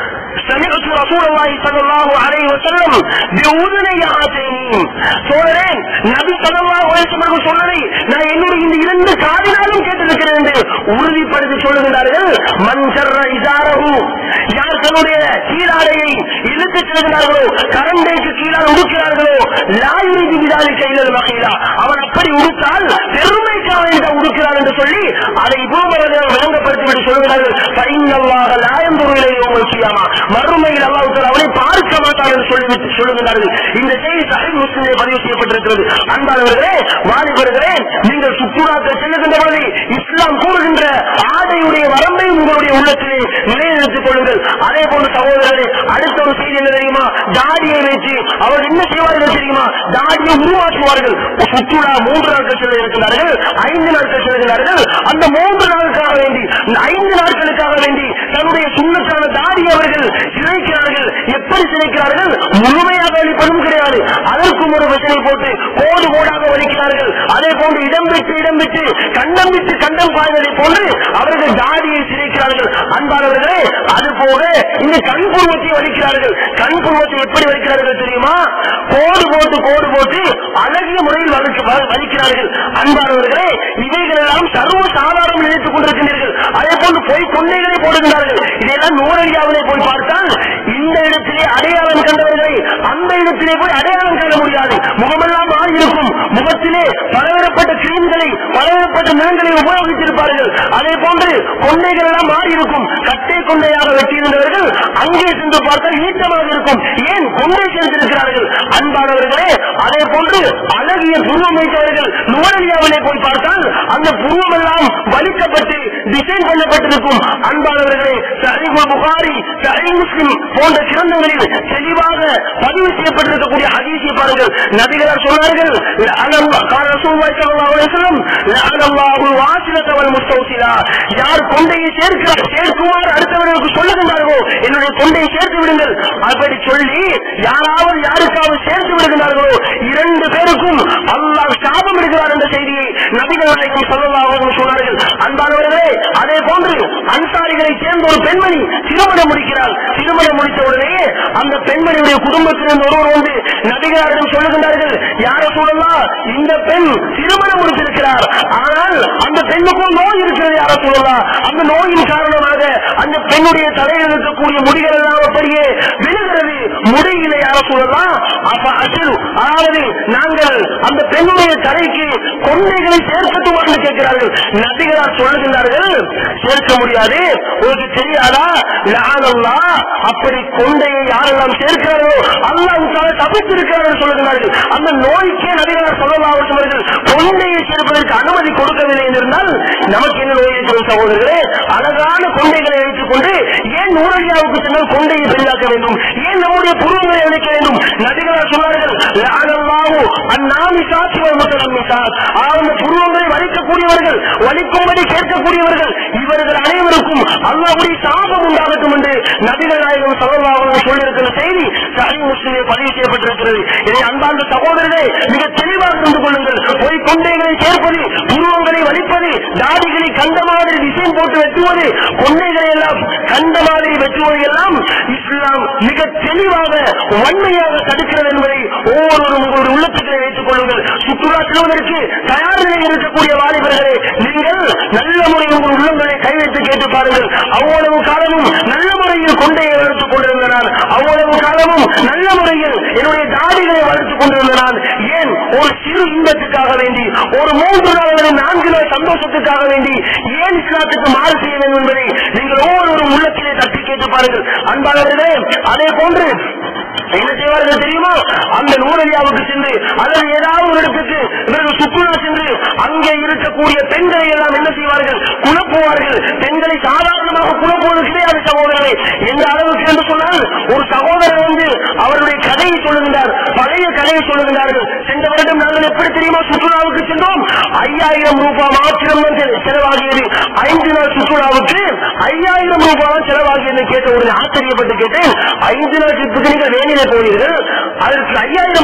سمعت رسول الله صلى الله عليه وسلم بأذني هاتين சோழரே நபி ஸல்லல்லாஹு அலைஹி வஸல்லம் சொன்னதை நான் என்னுடைய இந்த இரண்டு காதினாலும் கேட்டிருக்கிறேன் என்று உறுதிப்படுத்தி சொல்லுகிறார்கள் மஞ்சர் இசாரஹு யார் தன்னுடைய கீழாடையை இழுத்து செல்கிறார்களோ கரண்டைக்கு கீழால் உடுக்கிறார்களோ லாயுரிதி விதாலி கையில் வகையிலா அவன் அப்படி உடுத்தால் பெருமைக்காக என்று உடுக்கிறார் என்று சொல்லி அதை பூமரர்கள் விளங்கப்படுத்திவிட்டு சொல்கிறார்கள் பைங்கல்லாக லாயம் பொருளை உங்கள் செய்யாமா மறுமையில் அல்லாஹ் தஆலா அவனை பார்க்க மாட்டார் என்று சொல்லி சொல்லுகிறார்கள் இந்த செய்தி சஹீஹ் முஸ்லிமிலே பதிவு செய்யப்பட்டிருக்கிறது அன்பானவர்களே வாலிபர்களே நீங்கள் சுற்றுலாக்கள் செல்லுகின்ற பொழுது இஸ்லாம் கூறுகின்ற ஆடையுடைய வரம்பை உங்களுடைய உள்ளத்திலே நிலைநிறுத்திக் கொள்ளுங்கள் அதே போன்று சகோதரர்களே அடுத்த ஒரு செய்தி என்ன தெரியுமா தாடியை வைத்து அவர் என்ன செய்வார்கள் தெரியுமா தாடியை உருவாக்குவார்கள் சுற்றுலா மூன்று நாட்கள் செல்ல இருக்கிறார்கள் ஐந்து நாட்கள் செல்கிறார்கள் அந்த மூன்று நாளுக்காக வேண்டி இந்த ஐந்து நாட்களுக்காக வேண்டி தன்னுடைய சுண்ணத்தான தாடியை அவர்கள் சிதைக்கிறார்கள் எப்படி சிதைக்கிறார்கள் முழுமையாக வலிப்பதும் கிடையாது அதற்கும் ஒரு வசனை போட்டு கோடு கோடாக வலிக்கிறார்கள் அதே போன்று இடம் விட்டு இடம் விட்டு கண்டம் விட்டு கண்டம் பாய்வதை போன்று அவர்கள் தாடியை சிதைக்கிறார்கள் அன்பானவர்களே அது போக இந்த கண் புருவத்தை வலிக்கிறார்கள் கண் புருவத்தை எப்படி வலிக்கிறார்கள் தெரியுமா கோடு போட்டு கோடு போட்டு அழகிய முறையில் வலிக்க- வ- வலிக்கிறார்கள் அன்பானவர்களே இவைகள் எல்லாம் சர்வ சாதாரணம் நினைத்துக் கொண்டிருக்கின்றீர்கள் அதே போன்று போய் கொண்டைகளை போடுகிறார்கள் இதையெல்லாம் நூறடியாவிலே போய் பார்த்தால் இந்த இடத்திலே அடையாளம் கண்டவர்களை அந்த இடத்திலே போய் அடையாளம் காண முடியாது முகமெல்லாம் மாறி இருக்கும் முகத்திலே பலதரப்பட்ட கிரீம்களை பலதரப்பட்ட நிறங்களை உபயோகித்திருப்பார்கள் அதே போன்று கொண்டைகள் எல்லாம் மாறி இருக்கும் கட்டை கொண்டையாக வெட்டியிருந்தவர்கள் அங்கே சென்று பார்த்தால் ஈட்டமாக இருக்கும் ஏன் கொண்டை சேர்ந்திருக்கிறார்கள் அன்பானவர்களே அதே போன்று அழகிய புருவம் வைத்தவர்கள் நுவரலியாவிலே போய் பார்த்தால் அந்த புருவம் எல்லாம் வலிக்கப்பட்டு டிசைன் பண்ணப்பட்டிருக்கும் அன்பானவர்களே சஹீஹுல் புகாரி சஹீஹ் முஸ்லிம் போன்ற கிரந்தங்களில் தெளிவாக பதிவு செய்யப்பட்டிருக்கக்கூடிய ஹதீஸை பாருங்கள் நபிகளார் சொன்னார்கள் லஅனல்லாஹ் கால ரசூலுல்லாஹி ஸல்லல்லாஹு அலைஹி வஸல்லம் லஅனல்லாஹு வாசிலத வல் முஸ்தௌசிலா யார் கொண்டையை சேர்க்கிறார் சேர்க்குமாறு அடுத்தவர்களுக்கு சொல்லுகின்றார்களோ என்னுடைய கொண்டையை சேர்த்து விடுங்கள் அப்படி சொல்லி யாராவது யாருக்காவது சேர்த்து விடுகிறார்களோ இரண்டு பேருக்கும் அல்லாஹ் சாபம் இருக்கிறார் என்ற செய்தியை நபிகள் நாயகம் ஸல்லல்லாஹு அலைஹி வஸல்லம் சொன்னார்கள் அன்பானவர்களே அதே போன்று அன்சாரிகளை சேர்ந்த ஒரு பெண்மணி திருமணம் முடிக்கிறார் திருமணம் முடித்த உடனே அந்த பெண்மணியுடைய குடும்பத்திலிருந்து ஒருவர் வந்து நபிகளாரிடம் சொல்லுகின்றார்கள் யார சொல்லலாம் இந்த பெண் திருமணம் முடித்திருக்கிறார் ஆனால் அந்த பெண்ணுக்கும் நோய் இருக்கிறது யார சொல்லலாம் அந்த நோயின் காரணமாக அந்த பெண்ணுடைய தலையில் இருக்கக்கூடிய முடிகள் எல்லாம் அப்படியே விழுகிறது முடியிலே யார சொல்லலாம் அப்ப அசில் அதாவது நாங்கள் அந்த பெண்ணுடைய தலைக்கு கொண்டைகளை சேர்க்கட்டுமா என்று கேட்கிறார்கள் நபிகளார் சொல்லுகின்றார்கள் சேர்க்க முடியாது உங்களுக்கு தெரியாதா லானல்லா அப்படி கொண்டையை யாரெல்லாம் சேர்க்கிறார்களோ அல்லாஹ் தப்பித்திருக்கிறார்கள் சொல்லுகிறார்கள் அந்த நோய்க்கே நபிகளார் சொல்லலாம் அவர்கள் கொண்டையை சேர்ப்பதற்கு அனுமதி கொடுக்கவில்லை என்றிருந்தால் நமக்கு என்ன நோய் இருக்கிறது சகோதரர்களே அழகான கொண்டைகளை வைத்துக் கொண்டு ஏன் நூறடியாவுக்கு சென்றால் கொண்டையை பெரிதாக்க வேண்டும் ஏன் நம்முடைய புருவங்களை அழைக்க வேண்டும் நபிகளார் சொன்னார்கள் லானல்லாஹு அந்நாமி சாட்சிவர் முத்தலமிசார் அந்த புருவங்களை வலிக்கக்கூடியவர்கள் வலிக்கும்படி கேட்கக்கூடியவர்கள் இவர்கள் அனைவருக்கும் அல்லாஹ்வுடைய சாபம் உண்டாகட்டும் என்று நபிகள் நாயகம் ஸல்லல்லாஹு அலைஹி வஸல்லம் சொல்லியிருக்கிற செய்தி சஹீஹ் முஸ்லிமில் பதிவு செய்யப்பட்டிருக்கிறது இதை அன்பார்ந்த சகோதரர்களே மிக தெளிவாக இருந்து கொள்ளுங்கள் பொய் கொண்டைகளை சேர்ப்பது புருவங்களை வலிப்பது தாடிகளை கண்ட மாதிரி டிசைன் போட்டு வெட்டுவது கொண்டைகளை எல்லாம் கண்ட மாதிரி வெட்டுவது எல்லாம் இஸ்லாம் மிக தெளிவாக வன்மையாக தடுக்கிறது என்பதை ஒவ்வொருவரும் உங்களுடைய உள்ளத்துக்களை வைத்துக் கொள்ளுங்கள் சுற்றுலா செல்வதற்கு தயார் நிலையில் இருக்கக்கூடிய வாலிபர்களே நீங்கள் நல்ல முறையில் உங்கள் உள்ளங்களை கை வைத்து கேட்டு பாருங்கள் அவ்வளவு காலமும் நல்ல முறையில் கொண்டையை வளர்த்துக் கொண்டிருந்த நான் அவ்வளவு காலமும் நல்ல முறையில் என்னுடைய தாடிகளை வளர்த்துக் கொண்டிருந்த நான் ஏன் ஒரு சிறு இன்பத்துக்காக வேண்டி ஒரு மூன்று நாள் அல்லது நான்கு நாள் சந்தோஷத்துக்காக வேண்டி ஏன் இஸ்லாத்துக்கு மாறு செய்ய வேண்டும் என்பதை நீங்கள் ஒவ்வொருவரும் உள்ளத்திலே தட்டி கேட்டு பாருங்கள் அன்பாளர்களே அதே போன்று என்ன செய்வார்கள் தெரியுமா அந்த நூறலியாவுக்கு சென்று அல்லது ஏதாவது ஒரு இடத்துக்கு இவர்கள் சுற்றுலா சென்று அங்கே இருக்கக்கூடிய பெண்களை எல்லாம் என்ன செய்வார்கள் குழப்புவார்கள் பெண்களை சாதாரணமாக குழப்புவது கிடையாது சகோதரரை எந்த அளவுக்கு என்று சொன்னால் ஒரு சகோதரர் வந்து அவருடைய கதையை சொல்லுகின்றார் பழைய கதையை சொல்லுகின்றார்கள் சென்ற வருடம் நாங்கள் எப்படி தெரியுமா சுற்றுலாவுக்கு சென்றோம் ஐயாயிரம் ரூபாய் மாத்திரம் தான் செ- செலவாகியது ஐந்து நாள் சுற்றுலாவுக்கு ஐயாயிரம் ரூபாய் தான் செலவாகியது கேட்ட உடனே ஆச்சரியப்பட்டு கேட்டேன் ஐந்து நாள் ட்ரிப்புக்கு நீங்கள் வேணியில போனீர்கள் அதற்கு ஐயாயிரம்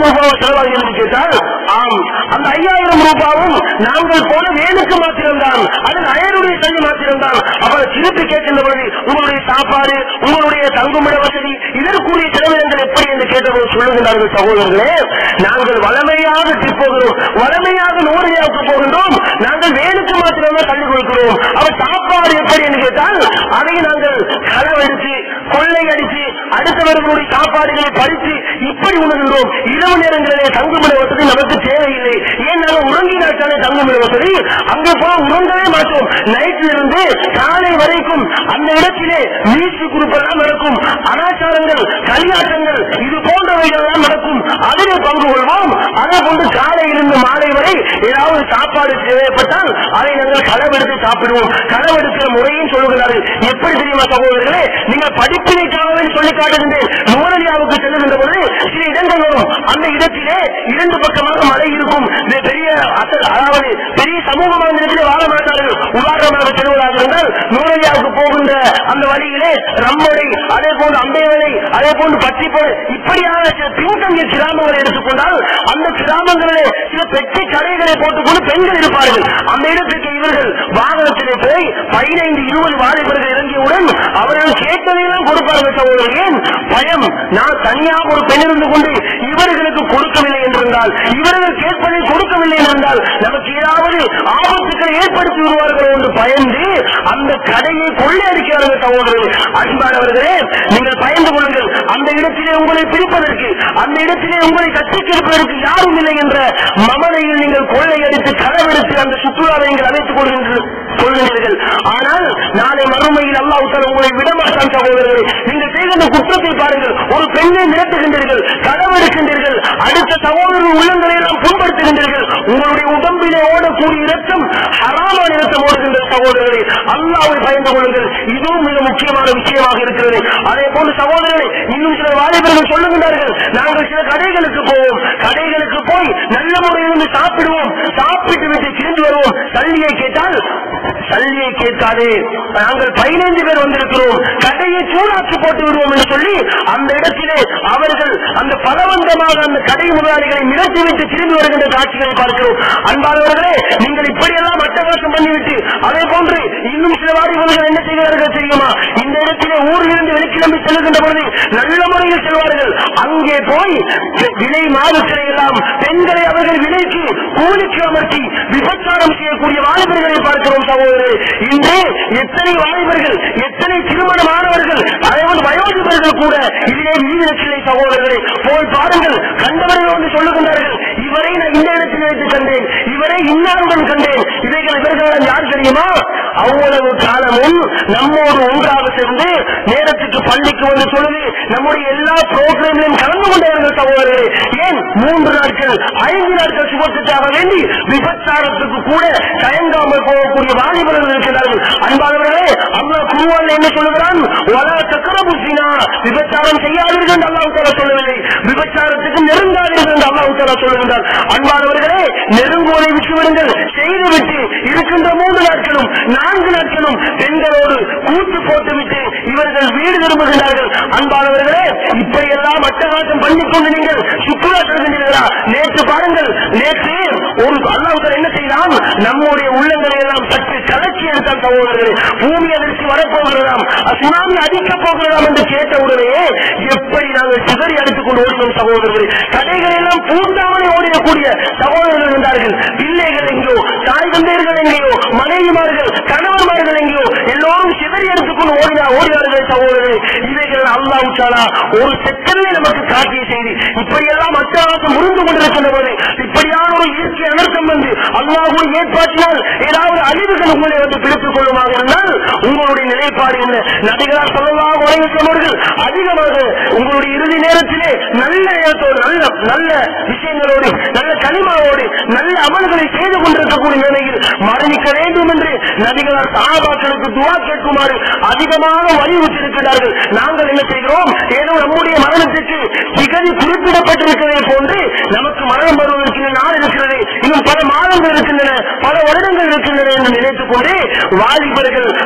ஐயாயிரம் ரூபாய் செலவாகி என்று கேட்டால் ஆம் அந்த ஐயாயிரம் ரூபாவும் நாங்கள் போன வேனுக்கு மாத்திரம்தான் அது அயனுடைய கல்வி மாத்திரம்தான் அவர் திருப்பி கேட்கின்ற பொழுது உங்களுடைய சாப்பாடு உங்களுடைய தங்குமிட வசதி இதற்குரிய செலவினங்கள் எப்படி என்று கேட்டபோது சொல்லுகிறார்கள் சகோதரர்களே நாங்கள் வளமையாக ட்ரிப் போகிறோம் வளமையாக நூறையாவுக்கு போகின்றோம் நாங்கள் வேனுக்கு மாத்திரமே தள்ளி கொடுக்கிறோம் அவர் சாப்பாடு எப்படி என்று கேட்டால் அதை நாங்கள் களவெடுத்து கொள்ளை அடித்து அடுத்தவர்களுடைய சாப்பாடுகளை பறித்து இப்படி உணர்கிறோம் இரவு நேரங்களிலே தங்குமிட வசதி நமக்கு தேவையில்லை ஏன் நாங்கள் உறங்கினால்தானே தங்குமிட வசதி அங்கே போய் உறங்கவே மாட்டோம் நைட்டில் இருந்து காலை வரைக்கும் அந்த இடத்திலே மீச்சு குரூப்பெல்லாம் நடக்கும் அனாச்சாரங்கள் களியாட்டங்கள் இது போன்றவைகள் எல்லாம் நடக்கும் அதிலே பங்கு கொள்வோம் அதே போன்று காலையிலிருந்து மாலை வரை ஏதாவது சாப்பாடு தேவைப்பட்டால் அதை நாங்கள் களவெடுத்து சாப்பிடுவோம் களவெடுக்கிற முறையும் சொல்லுகிறார்கள் எப்படி தெரியுமா சகோதரர்களே நீங்கள் படிப்பினைக்காகவே சொல்லி காட்டுகின்றேன் நூறலியாவுக்கு செல்லுகின்ற பொழுது சில இடங்கள் வரும் அந்த இடத்திலே இரண்டு பக்கமாக மலை இருக்கும் இந்த பெரிய அசல் அதாவது பெரிய சமூகமான இடத்திலே வாழ மாட்டார்கள் உதாரணமாக செல்வதாக இருந்தால் நூறலியாவுக்கு போகின்ற அந்த வழியிலே ரம்மொழி அதே போன்று அம்பேவலை அதே போன்று பட்டிப்போடு இப்படியான சில பின்தங்கிய கிராமங்களை எடுத்துக்கொண்டால் அந்த கிராமங்களிலே சில பெட்டி கடைகளை போட்டுக்கொண்டு பெண்கள் இருப்பார்கள் அந்த இடத்துக்கு இவர்கள் வாகனத்திலே போய் பதினைந்து இருபது வாலிபர்கள் இறங்கியவுடன் அவர்கள் கேட்டதையெல்லாம் கொடுப்பார்கள் சகோதரர் ஏன் பயம் நான் தனியாக ஒரு பெண் இருந்து கொண்டு இவர்களுக்கு கொடுக்கவில்லை என்றிருந்தால் இவர்கள் கேட்பதை கொடுக்கவில்லை என்றிருந்தால் நமக்கு ஏதாவது ஆபத்துக்களை ஏற்படுத்தி விடுவார்கள் என்று பயந்து அந்த கடையை கொள்ளையடிக்கிறார்கள் சகோதரர்கள் அன்பானவர்களே நீங்கள் பயந்து கொள்ளுங்கள் அந்த இடத்திலே உங்களை பிடிப்பதற்கு அந்த இடத்திலே உங்களை கட்டிக்கெடுப்பதற்கு யாரும் இல்லை என்ற மமதையில் நீங்கள் கொள்ளையடித்து களவெடுத்து அந்த சுற்றுலாவை நீங்கள் அழைத்துக் கொள்கின்ற- கொள்கின்றீர்கள் ஆனால் நாளை மறுமையில் அல்லாஹ் தஆலா உங்களை விடமாட்டான் சகோதரர்களே நீங்கள் செய்கின்ற குற்றத்தை பாருங்கள் ஒரு பெண்ணை மிரட்டுகின்றீர்கள் களவெடுக்கின்றீர்கள் அடுத்த சகோதரர்கள் உள்ளங்களை எல்லாம் புண்படுத்துகின்றீர்கள் உங்களுடைய உடம்பிலே ஓடக்கூடிய இரத்தம் ஹராமான இரத்தம் ஓடுகின்ற சகோதரர்களே அல்லாவை பயந்து கொள்ளுங்கள் இதுவும் மிக முக்கியமான விஷயமாக இருக்கிறது அதே போன்று சகோதரர்களே இன்னும் சில வாலிபர்கள் சொல்லுகின்றார்கள் நாங்கள் சில கடைகளுக்கு போவோம் கடைகளுக்கு போய் நல்ல முறையில் இருந்து சாப்பிடுவோம் சாப்பிட்டு விட்டு திரும்பி வருவோம் சல்லியை கேட்டால் சல்லியை கேட்காதே நாங்கள் பதினைந்து பேர் வந்திருக்கிறோம் கடையை சூடாக்கி போட்டு விடுவோம் என்று சொல்லி அந்த இடத்திலே அவர்கள் அந்த பலவந்தமாக அந்த கடை முதலாளிகளை மிரட்டிவிட்டு திரும்பி வருகின்ற காட்சிகளை பார்க்கிறோம் அன்பானவர்களே நீங்கள் இப்படியெல்லாம் அட்டகாசம் பண்ணிவிட்டு அதே போன்று இன்னும் சில வாரிபவர்கள் என்ன செய்கிறார்கள் தெரியுமா இந்த இடத்திலே ஊரிலிருந்து வெளிக்கிளம்பி செல்கின்ற பொழுது நல்ல முறையில் செல்வார்கள் அங்கே போய் விலை மாதத்திலே எல்லாம் பெண்களை அவர்கள் விலைக்கு கூலிக்கு அமர்த்தி விபச்சாரம் செய்யக்கூடிய வாலிபர்களை பார்க்கிறோம் சகோதரர் இன்று எத்தனை வாலிபர்கள் எத்தனை திருமணமானவர்கள் அதேபோல் வயோதிபர்கள் கூட இதிலே விதிவிலக்கில்லை சகோதரர்களே போய் பாருங்கள் கண்டவர்கள் வந்து சொல்லுகின்றார்கள் இவரை நான் இந்த இடத்தில் வைத்து கண்டேன் இவரை இன்னாருடன் கண்டேன் இவைகள் இவர்கள் யார் தெரியுமா அவ்வளவு காலமும் நம்மோடு ஒன்றாக சேர்ந்து நேரத்துக்கு பள்ளிக்கு வந்து சொல்லுது நம்முடைய எல்லா ப்ரோக்ராம்லையும் கலந்து கொண்டவர்கள் சகோதரர்களே ஏன் மூன்று நாட்கள் ஐந்து நாட்கள் சுபத்துக்காக வேண்டி விபச்சாரத்துக்கு கூட தயங்காமல் போகக்கூடிய வாலிபர்கள் இருக்கிறார்கள் அன்பானவர்களே அல்லாஹ் குருவான் என்ன சொல்லுகிறான் வலா சக்கரபுசினா விபச்சாரம் செய்யாதீர்கள் என்று அல்லாஹ் தாலா சொல்லவில்லை விபச்சாரத்துக்கு நெருங்காதீர்கள் என்று அல்லாஹ் தாலா சொல்லுகின்றார் அன்பானவர்களே நெருங்குவதை விட்டுவிடுங்கள் செய்துவிட்டு இருக்கின்ற மூன்று நாட்களும் நான்கு நாட்களும் பெண்களோடு கூட்டு போட்டுவிட்டு இவர்கள் வீடு திரும்புகின்றார்கள் அன்பானவர்களே இப்படியெல்லாம் அட்டகாசம் பண்ணிக்கொண்டு நீங்கள் சுற்றுலா செல்கின்றீர்களா நேற்று பாருங்கள் நேற்று ஒரு அல்லாஹ் என்ன செய்யலாம் நம்முடைய உள்ளங்களை எல்லாம் சற்று கலக்கி எடுத்தால் சகோதரர்களே பூமி அதிர்ச்சி வரப்போகிறதாம் சுனாமி அடிக்கப் போகிறதாம் என்று கேட்ட உடனே எப்படி நாங்கள் சிதறி அடித்துக் கொண்டு ஓடினோம் சகோதரர்களே கடைகள் எல்லாம் பூந்தாமலை ஓடிடக்கூடிய சகோதரர்கள் இருந்தார்கள் பிள்ளைகள் எங்கேயோ தாய் தந்தையர்கள் எங்கேயோ மனைவிமார்கள் கணவன்மார்கள் எங்கேயோ எல்லோரும் சிதறி எடுத்துக்கொண்டு ஓடினா ஓடினார்கள் சகோதரர்களே இவைகள் அல்லாஹ் தாலா ஒரு செகண்டே நமக்கு காட்டிய செய்தி இப்படியெல்லாம் அத்தியாவசம் முறிந்து கொண்டிருக்கின்ற போது இப்படியான ஒரு இயற்கை அனர்த்தம் வந்து அல்லாஹுடைய ஏற்பாட்டினால் ஏதாவது அழிவுகள் உங்களை வந்து பிடித்துக் கொள்ளுமாக இருந்தால் உங்களுடைய நிலைப்பாடு என்ன நபிகளார் சொல்லலாம் உலகிற்றவர்கள் அதிகமாக உங்களுடைய இறுதி நேரத்திலே நல்ல நேரத்தோடு நல்ல நல்ல விஷயங்களோடு நல்ல கனிமாவோடு நல்ல அமல்களை செய்து கொண்டிருக்கக்கூடிய நிலையில் மரணிக்க வேண்டும் என்று நபிகளார் சகாபாக்களுக்கு துவா கேட்குமாறு அதிகமாக வலியுறுத்தியிருக்கிறார்கள் நாங்கள் என்ன செய்கிறோம் ஏதோ நம்முடைய மரணத்துக்கு திகதி குறிப்பிடப்பட்டிருக்கிறதை போன்று நமக்கு மரணம் வருவதற்கு இன்னும் நாள் இருக்கிறது இன்னும் பல மாதங்கள் இருக்கின்றன பல வருடங்கள் இருக்கின்றன என்று நினைத்துக் கொண்டு வாலிபர்கள் அந்த வாலிப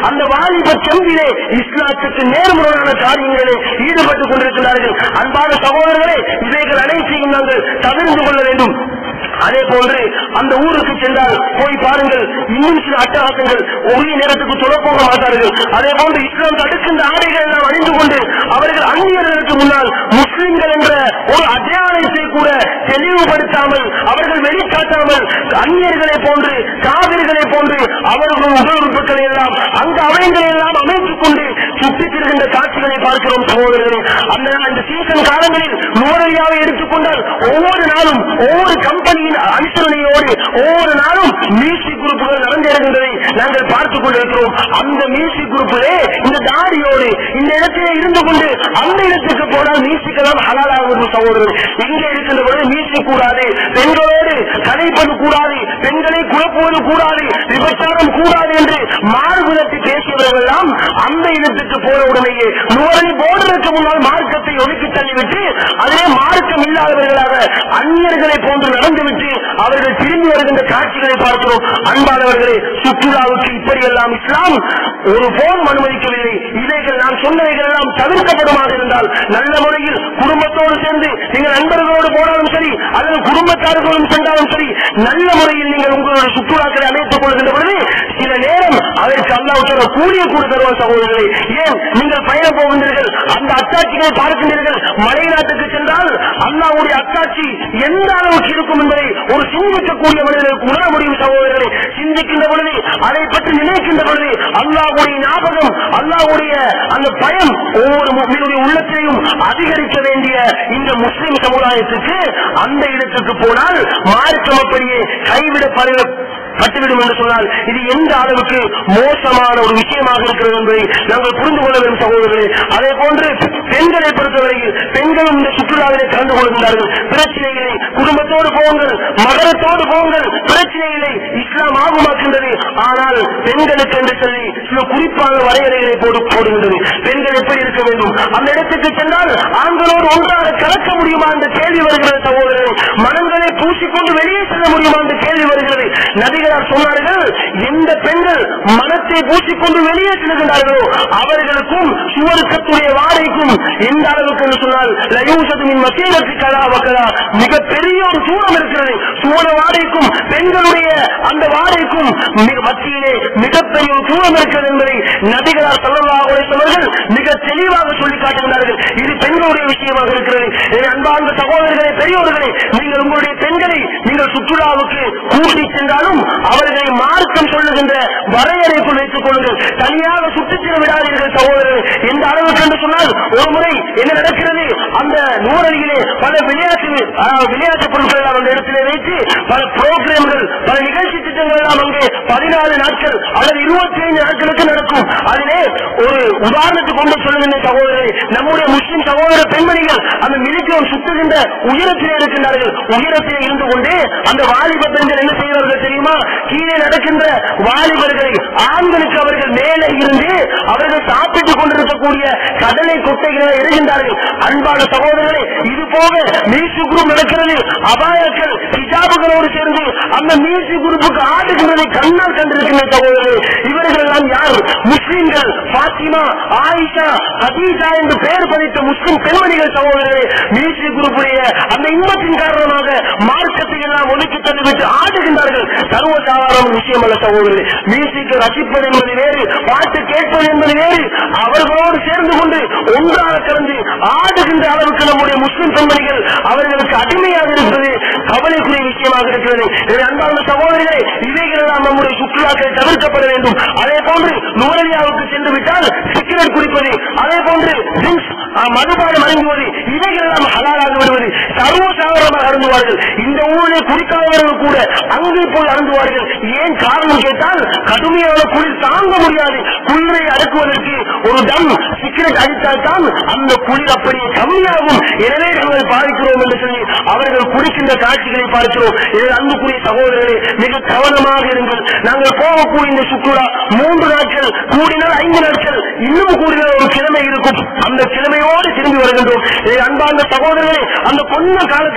வாலிப செம்பிலே இஸ்லாத்துக்கு நேர்முறையான காரியங்களிலே ஈடுபட்டுக் கொண்டிருக்கிறார்கள் அன்பான சகோதரர்களே இவைகள் அனைத்தையும் நாங்கள் தவிர்த்து கொள்ள வேண்டும் அதே போன்று அந்த ஊருக்கு சென்றால் போய் பாருங்கள் இன்னும் சில அட்டகாசங்கள் உரிய நேரத்துக்கு சொல்லப்போக மாட்டார்கள் அதே போன்று இஸ்லாம் தடுக்கின்ற ஆடைகள் எல்லாம் அணிந்து கொண்டு அவர்கள் அந்நியர்களுக்கு முன்னால் முஸ்லிம்கள் என்ற ஒரு அடையாளத்தை கூட தெளிவுபடுத்தாமல் அவர்கள் வெளிக்காட்டாமல் அந்நியர்களை போன்று காவிர்களை போன்று அவர்கள் உடல் உறுப்புகளை எல்லாம் அந்த அவயங்களை எல்லாம் அமைத்துக் கொண்டு சுற்றித் திரிகின்ற காட்சிகளை பார்க்கிறோம் சகோதரர்களே அந்த அந்த சீசன் காலங்களில் நுவரையாவை எடுத்துக்கொண்டால் ஒவ்வொரு நாளும் ஒவ்வொரு கம்பெனியின் அனுசரணையோடு ஒவ்வொரு நாளும் மியூசிக் குரூப்புகள் நடந்திருக்கின்றதை நாங்கள் பார்த்துக் கொண்டிருக்கிறோம் அந்த மியூசிக் குரூப்பிலே இந்த தாடியோடு இந்த இடத்திலே இருந்து கொண்டு அந்த இடத்துக்கு போனால் மியூசிக் எல்லாம் ஹலாலாகும் சகோதரர் இங்கே இருக்கின்ற பொழுது மியூசிக் கூடாது பெண்களோடு கலைப்பது கூடாது பெண்களை குழப்புவது கூடாது விபச்சாரம் கூடாது என்று மாறுபுறத்தை பேசியவர்கள் எல்லாம் அந்த இடத்துக்கு போன உடனேயே நுவரை போடுவதற்கு முன்னால் மார்க்கத்தை ஒதுக்கி தள்ளிவிட்டு அதே மார்க்கம் இல்லாதவர்களாக அந்நியர்களை போன்று நடந்துவிட்டு அவர்கள் திரும்பி வருகின்ற காட்சிகளை பார்க்கிறோம் அன்பானவர்களே சுற்றுலாவுக்கு இப்படியெல்லாம் இஸ்லாம் ஒரு போன் அனுமதிக்கவில்லை இவைகள் நான் சொன்னவைகள் எல்லாம் தவிர்க்கப்படுமாக இருந்தால் நல்ல முறையில் குடும்பத்தோடு சேர்ந்து நீங்கள் நண்பர்களோடு போனாலும் சரி அல்லது குடும்பத்தார்களோடு சென்றாலும் சரி நல்ல முறையில் நீங்கள் உங்களுடைய சுற்றுலாக்களை அமைத்துக் கொள்கின்ற பொழுது சில நேரம் அதற்கு அல்லாவுக்கு கூலிய கூட தருவார் சகோதரர்களே ஏன் நீங்கள் பயணம் போகின்றீர்கள் அந்த அத்தாட்சிகளை பார்க்கின்றீர்கள் மலை நாட்டுக்கு சென்றால் அல்லாவுடைய அத்தாட்சி எந்த அளவுக்கு இருக்கும் என்பதை ஒரு சிந்திக்கக்கூடிய மனிதர்களுக்கு உணர முடியும் சகோதரர்களே சிந்திக்கின்ற பொழுது அதை பற்றி நினைக்கின்ற பொழுது அல்லாவுடைய ஞாபகம் அல்லாவுடைய அந்த பயம் ஒவ்வொரு முஸ்லிமுடைய உள்ளத்திலையும் அதிகரிக்க வேண்டிய இந்த முஸ்லிம் சமுதாயத்துக்கு அந்த இடத்துக்கு போனால் மார்க்கம் அப்படியே கைவிடப்பட பட்டுவிடும் என்று சொன்னால் இது எந்த அளவுக்கு மோசமான ஒரு விஷயமாக இருக்கிறது என்பதை நாங்கள் புரிந்து கொள்ள வேண்டும் சகோதரர்களே அதே போன்று பெண்களை பொறுத்தவரையில் பெண்களும் இந்த சுற்றுலாவிலே கலந்து கொள்கின்றார்கள் பிரச்சனைகளை குடும்பத்தோடு போங்கள் மகரத்தோடு போங்கள் பிரச்சனைகளை இஸ்லாம் ஆகுமாக்கின்றது ஆனால் பெண்களுக்கு என்று சொல்லி சில குறிப்பான வரையறைகளை போடு போடுகின்றது பெண்கள் எப்படி இருக்க வேண்டும் அந்த இடத்துக்கு சென்றால் ஆண்களோடு ஒன்றாக கலக்க முடியுமா என்ற கேள்வி வருகிறது சகோதரர்கள் மனங்களை பூசிக்கொண்டு வெளியே செல்ல முடியுமா என்ற கேள்வி வருகிறது நபிகளார் சொன்னார்கள் எந்த பெண்கள் மனத்தை பூசிக்கொண்டு வெளியே செல்கின்றார்களோ அவர்களுக்கும் சுவருக்கத்துடைய வாடைக்கும் எந்த அளவுக்கு என்று சொன்னால் லயூசதுமின் மசீனத்து கலா வக்கலா மிக பெரிய ஒரு தூரம் இருக்கிறது சுவன வாடைக்கும் பெண்களுடைய அந்த வாடைக்கும் மிக மத்தியிலே மிகப்பெரிய ஒரு தூரம் இருக்கிறது என்பதை நபிகளார் சல்லல்லாஹு அலைஹி வஸல்லம் மிக தெளிவாக சொல்லி காட்டுகிறார்கள் இது பெண்களுடைய விஷயமாக இருக்கிறது எனவே அன்பார்ந்த சகோதரர்களே பெரியோர்களே நீங்கள் உங்களுடைய பெண்களை நீங்கள் சுற்றுலாவுக்கு கூட்டி சென்றாலும் அவர்களை மார்க்கம் சொல்லுகின்ற வரையறைக்குள் வைத்துக் கொள்ளுங்கள் தனியாக சுற்றிச் செல்ல விடாதீர்கள் சகோதரர்கள் எந்த அளவுக்கு என்று சொன்னால் ஒரு முறை என்ன நடக்கிறது அந்த நூறடியிலே பல விளையாட்டு அஹ், விளையாட்டு பொருட்கள் எல்லாம் அந்த இடத்திலே வைத்து பல புரோகிராம்கள் பல நிகழ்ச்சி திட்டங்கள் எல்லாம் அங்கே பதினாலு நாட்கள் அல்லது இருபத்தி ஐந்து நாட்களுக்கு நடக்கும் அதிலே ஒரு உதாரணத்துக்கு கொண்டு சொல்லுகின்ற சகோதரரை நம்முடைய முஸ்லிம் சகோதர பெண்மணிகள் அந்த மிலிட்டியம் சுற்றுகின்ற உயரத்திலே இருக்கின்றார்கள் உயரத்திலே இருந்து கொண்டு அந்த வாலிப பெண்கள் என்ன செய்வார்கள் தெரியுமா கீழே நடக்கின்ற வாலிபர்களை ஆண்களுக்கு அவர்கள் மேலே இருந்து அவர்கள் சாப்பிட்டுக் கொண்டிருக்கக்கூடிய கடலை கொட்டைகளை இடுகின்றார்கள் அன்பான சகோதரர்களே இது போக மியூசிக் குரூப் நடக்கிறது அபாயக்கள் ஹிஜாபுகளோடு சேர்ந்து அந்த மியூசிக் குரூப்புக்கு ஆடுகிறதை கண்ணால் கண்டிருக்கின்ற சகோதரர்களே இவர்கள் எல்லாம் யார் முஸ்லிம்கள் பாத்திமா ஆயிஷா ஹதீஷா என்று பெயர் பதித்த முஸ்லிம் பெண்மணிகள் சகோதரர்களே மியூசிக் குரூப்புடைய அந்த இன்பத்தின் காரணமாக மார்க்கத்தை எல்லாம் ஒதுக்கி தள்ளிவிட்டு ஆடுகின்றார்கள் சர்வசாதாரண விஷயம் அல்ல சகோதரர்களே மியூசிக்கை ரசிப்பது என்பது வேறு பாட்டு கேட்பது என்பது வேறு அவர்களோடு சேர்ந்து கொண்டு ஒன்றாக கலந்து ஆடுகின்ற அளவுக்கு நம்முடைய முஸ்லிம் பெண்மணிகள் அவர்களுக்கு அடிமையாக இருப்பது கவலைக்குரிய விஷயமாக இருக்கிறது எனவே அன்பார்ந்த சகோதரர்களே இவைகள் எல்லாம் நம்முடைய சுற்றுலாக்கள் தவிர்க்கப்பட வேண்டும் அதே போன்று நுவரலியாவுக்கு சென்று விட்டால் சிகரெட் குடிப்பது அதே போன்று ட்ரிங்க்ஸ் மதுபானம் அருந்துவது இவைகள் எல்லாம் ஹலாலாக விடுவது சர்வசாதாரணமாக அருந்துவார்கள் இந்த ஊரிலே குடிக்காதவர்கள் கூட அங்கே போய் அருந்துவார்கள் ஏன் காரணம் கேட்டால் கடுமையான குளிர் தாங்க முடியாது குளிரை அடக்குவதற்கு ஒரு டம் சிகரெட் அடித்தால் தான் அந்த குளிர் அப்படியே கம்மியாகும் எனவே நாங்கள் பார்க்கிறோம் என்று சொல்லி அவர்கள் குடிக்கின்ற காட்சிகளை பார்க்கிறோம் எனவே அன்புக்குரிய சகோதரர்களே மிக கவனமாக இருங்கள் நாங்கள் போகக்கூடிய இந்த சுற்றுலா மூன்று நாட்கள் கூடினால் ஐந்து நாட்கள் இன்னும் கூடினால் ஒரு கிழமை இருக்கும் அந்த கிழமையோடு திரும்பி வருகின்றோம் எனவே அன்பார்ந்த சகோதரர்களே அந்த கொஞ்ச காலத்துக்காக வேண்டி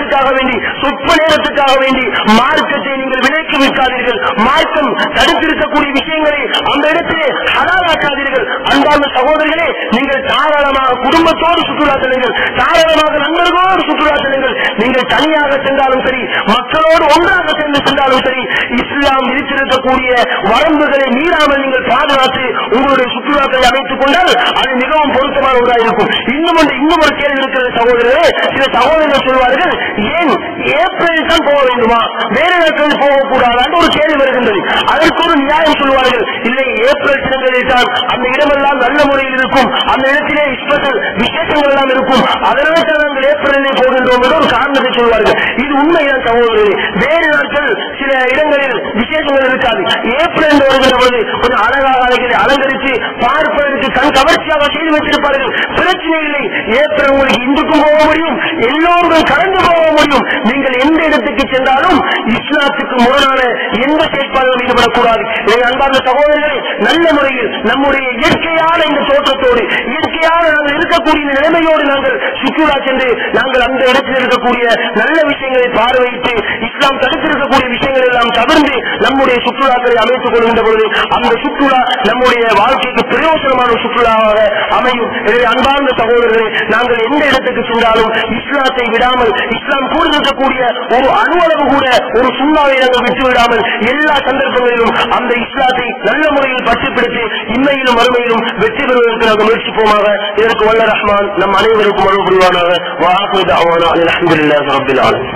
வேண்டி சொற்ப நேரத்துக்காக வேண்டி மார்க்கத்தை நீங்கள் விலைக்கு விற்காதீர்கள் மார்க்கம் தடுத்திருக்கக்கூடிய விஷயங்களை அந்த இடத்திலே ஹலாலாக்காதீர்கள் அன்பார்ந்த சகோதரர்களே நீங்கள் தாராளமாக குடும்பத்தோடு சுற்றுலா செல்லுங்கள் தாராளமாக நண்பர்களோடு சுற்றுலா செல்லுங்கள் நீங்கள் தனியாக சென்றாலும் சரி மக்களோடு ஒன்றாக சேர்ந்து சென்றாலும் சரி இஸ்லாம் விதித்திருக்கக்கூடிய வரம்புகளை மீறாமல் நீங்கள் பாதுகாத்து உங்களுடைய சுற்றுலாக்களை அமைத்துக் கொண்டால் அது மிகவும் பொருத்தமான ஒன்றாக இருக்கும் இன்னும் ஒன்று இன்னும் ஒரு கேள்வி இருக்கிறது சகோதரர்களே சில சகோதரர்கள் சொல்வார்கள் ஏன் ஏப்ரல் தான் போக வேண்டுமா வேற நாட்களில் போகக்கூடாது ஒரு கேள்வி வருகின்றது அதற்கு ஒரு நியாயம் சொல்வார்கள் இல்லை ஏப்ரல் தினங்களில் தான் அந்த இடமெல்லாம் நல்ல முறையில் இருக்கும் அந்த இடத்திலே ஸ்பெஷல் விசேஷங்கள் எல்லாம் இருக்கும் அதனால தான் நாங்கள் ஏப்ரலில் போகின்றோம் என்று ஒரு காரணத்தை சொல்வார்கள் இது உண்மைதான் சகோதரர்களே வேறு நாட்கள் சில இடங்களில் விசேஷங்கள் இருக்காது ஏப்ரல் என்று வருகின்ற பொழுது கொஞ்சம் அழகாக அழகிலே அலங்கரித்து பார்ப்பதற்கு கண் கவர்ச்சியாக செய்து வைத்திருப்பார்கள் பிரச்சனை இல்லை ஏப்ரல் உங்களுக்கு இந்துக்கும் போக முடியும் எல்லோரும் கடந்து போக முடியும் நீங்கள் எந்த இடத்துக்கு சென்றாலும் இஸ்லாத்துக்கு முரணான எந்த செயற்பாடுகளும் ஈடுபடக்கூடாது எனவே அன்பார்ந்த சகோதரர்களே நல்ல முறையில் நம்முடைய இயற்கையான இந்த தோற்றத்தோடு இயற்கையான நாங்கள் இருக்கக்கூடிய இந்த நிலைமையோடு நாங்கள் சுற்றுலா சென்று நாங்கள் அந்த இடத்தில் இருக்கக்கூடிய நல்ல விஷயங்களை பார்வையிட்டு இஸ்லாம் தடுத்திருக்கக்கூடிய விஷயங்கள் எல்லாம் தவிர்த்து நம்முடைய சுற்றுலாக்களை அமைத்துக் கொள்கின்ற பொழுது அந்த சுற்றுலா நம்முடைய வாழ்க்கைக்கு பிரயோஜனமான ஒரு சுற்றுலாவாக அமையும் எனவே அன்பார்ந்த சகோதரர்களே நாங்கள் எந்த இடத்துக்கு சென்றாலும் இஸ்லாத்தை விடாமல் இஸ்லாம் கூடுதற்கக்கூடிய ஒரு அணுவளவு கூட ஒரு சுண்ணாவை நாங்கள் விட்டு விடாமல் எல்லா சந்தர்ப்பங்களிலும் அந்த இஸ்லாத்தை நல்ல முறையில் பற்றுப்படுத்தி இன்மையிலும் மறுமையிலும் வெற்றி பெறுவதற்கு நாங்கள் முயற்சிப்போமாக இதற்கு வல்ல ரஹ்மான் நம் அனைவருக்கும் அருள் புரிவானாக வாக்குவது அவனா அலமதுல்லாஹ் ரபில் ஆலமீன்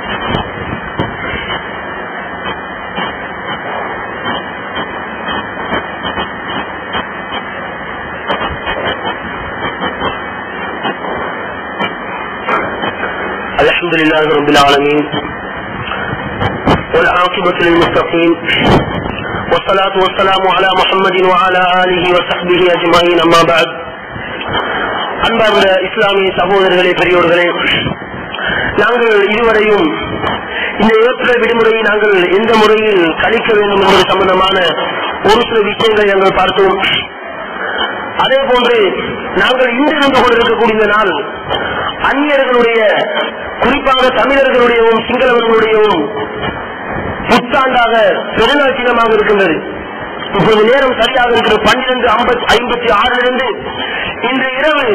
الحمد لله رب العالمين والعاقبة للمتقين والصلاة والسلام على محمد وعلى آله وصحبه أجمعين أما بعد அன்பார்ந்த இஸ்லாமிய சகோதரர்களே பெரியோர்களே நாங்கள் இதுவரையும் இந்த ஏப்ரல் விடுமுறையை நாங்கள் எந்த முறையில் கழிக்க வேண்டும் என்பது சம்பந்தமான ஒரு சில விஷயங்களை நாங்கள் பார்த்தோம் அதே போன்று நாங்கள் இன்று இருந்து கொண்டிருக்கக்கூடிய இந்த நாள் அந்நியர்களுடைய குறிப்பாக தமிழர்களுடையவும் சிங்களவர்களுடையவும் புத்தாண்டாக பெருநாள் சின்னமாக இருக்கின்றது இப்போது நேரம் சரியாக இருக்கிறது பன்னிரண்டு ஐம்பத்தி ஆறிலிருந்து இன்று இரவு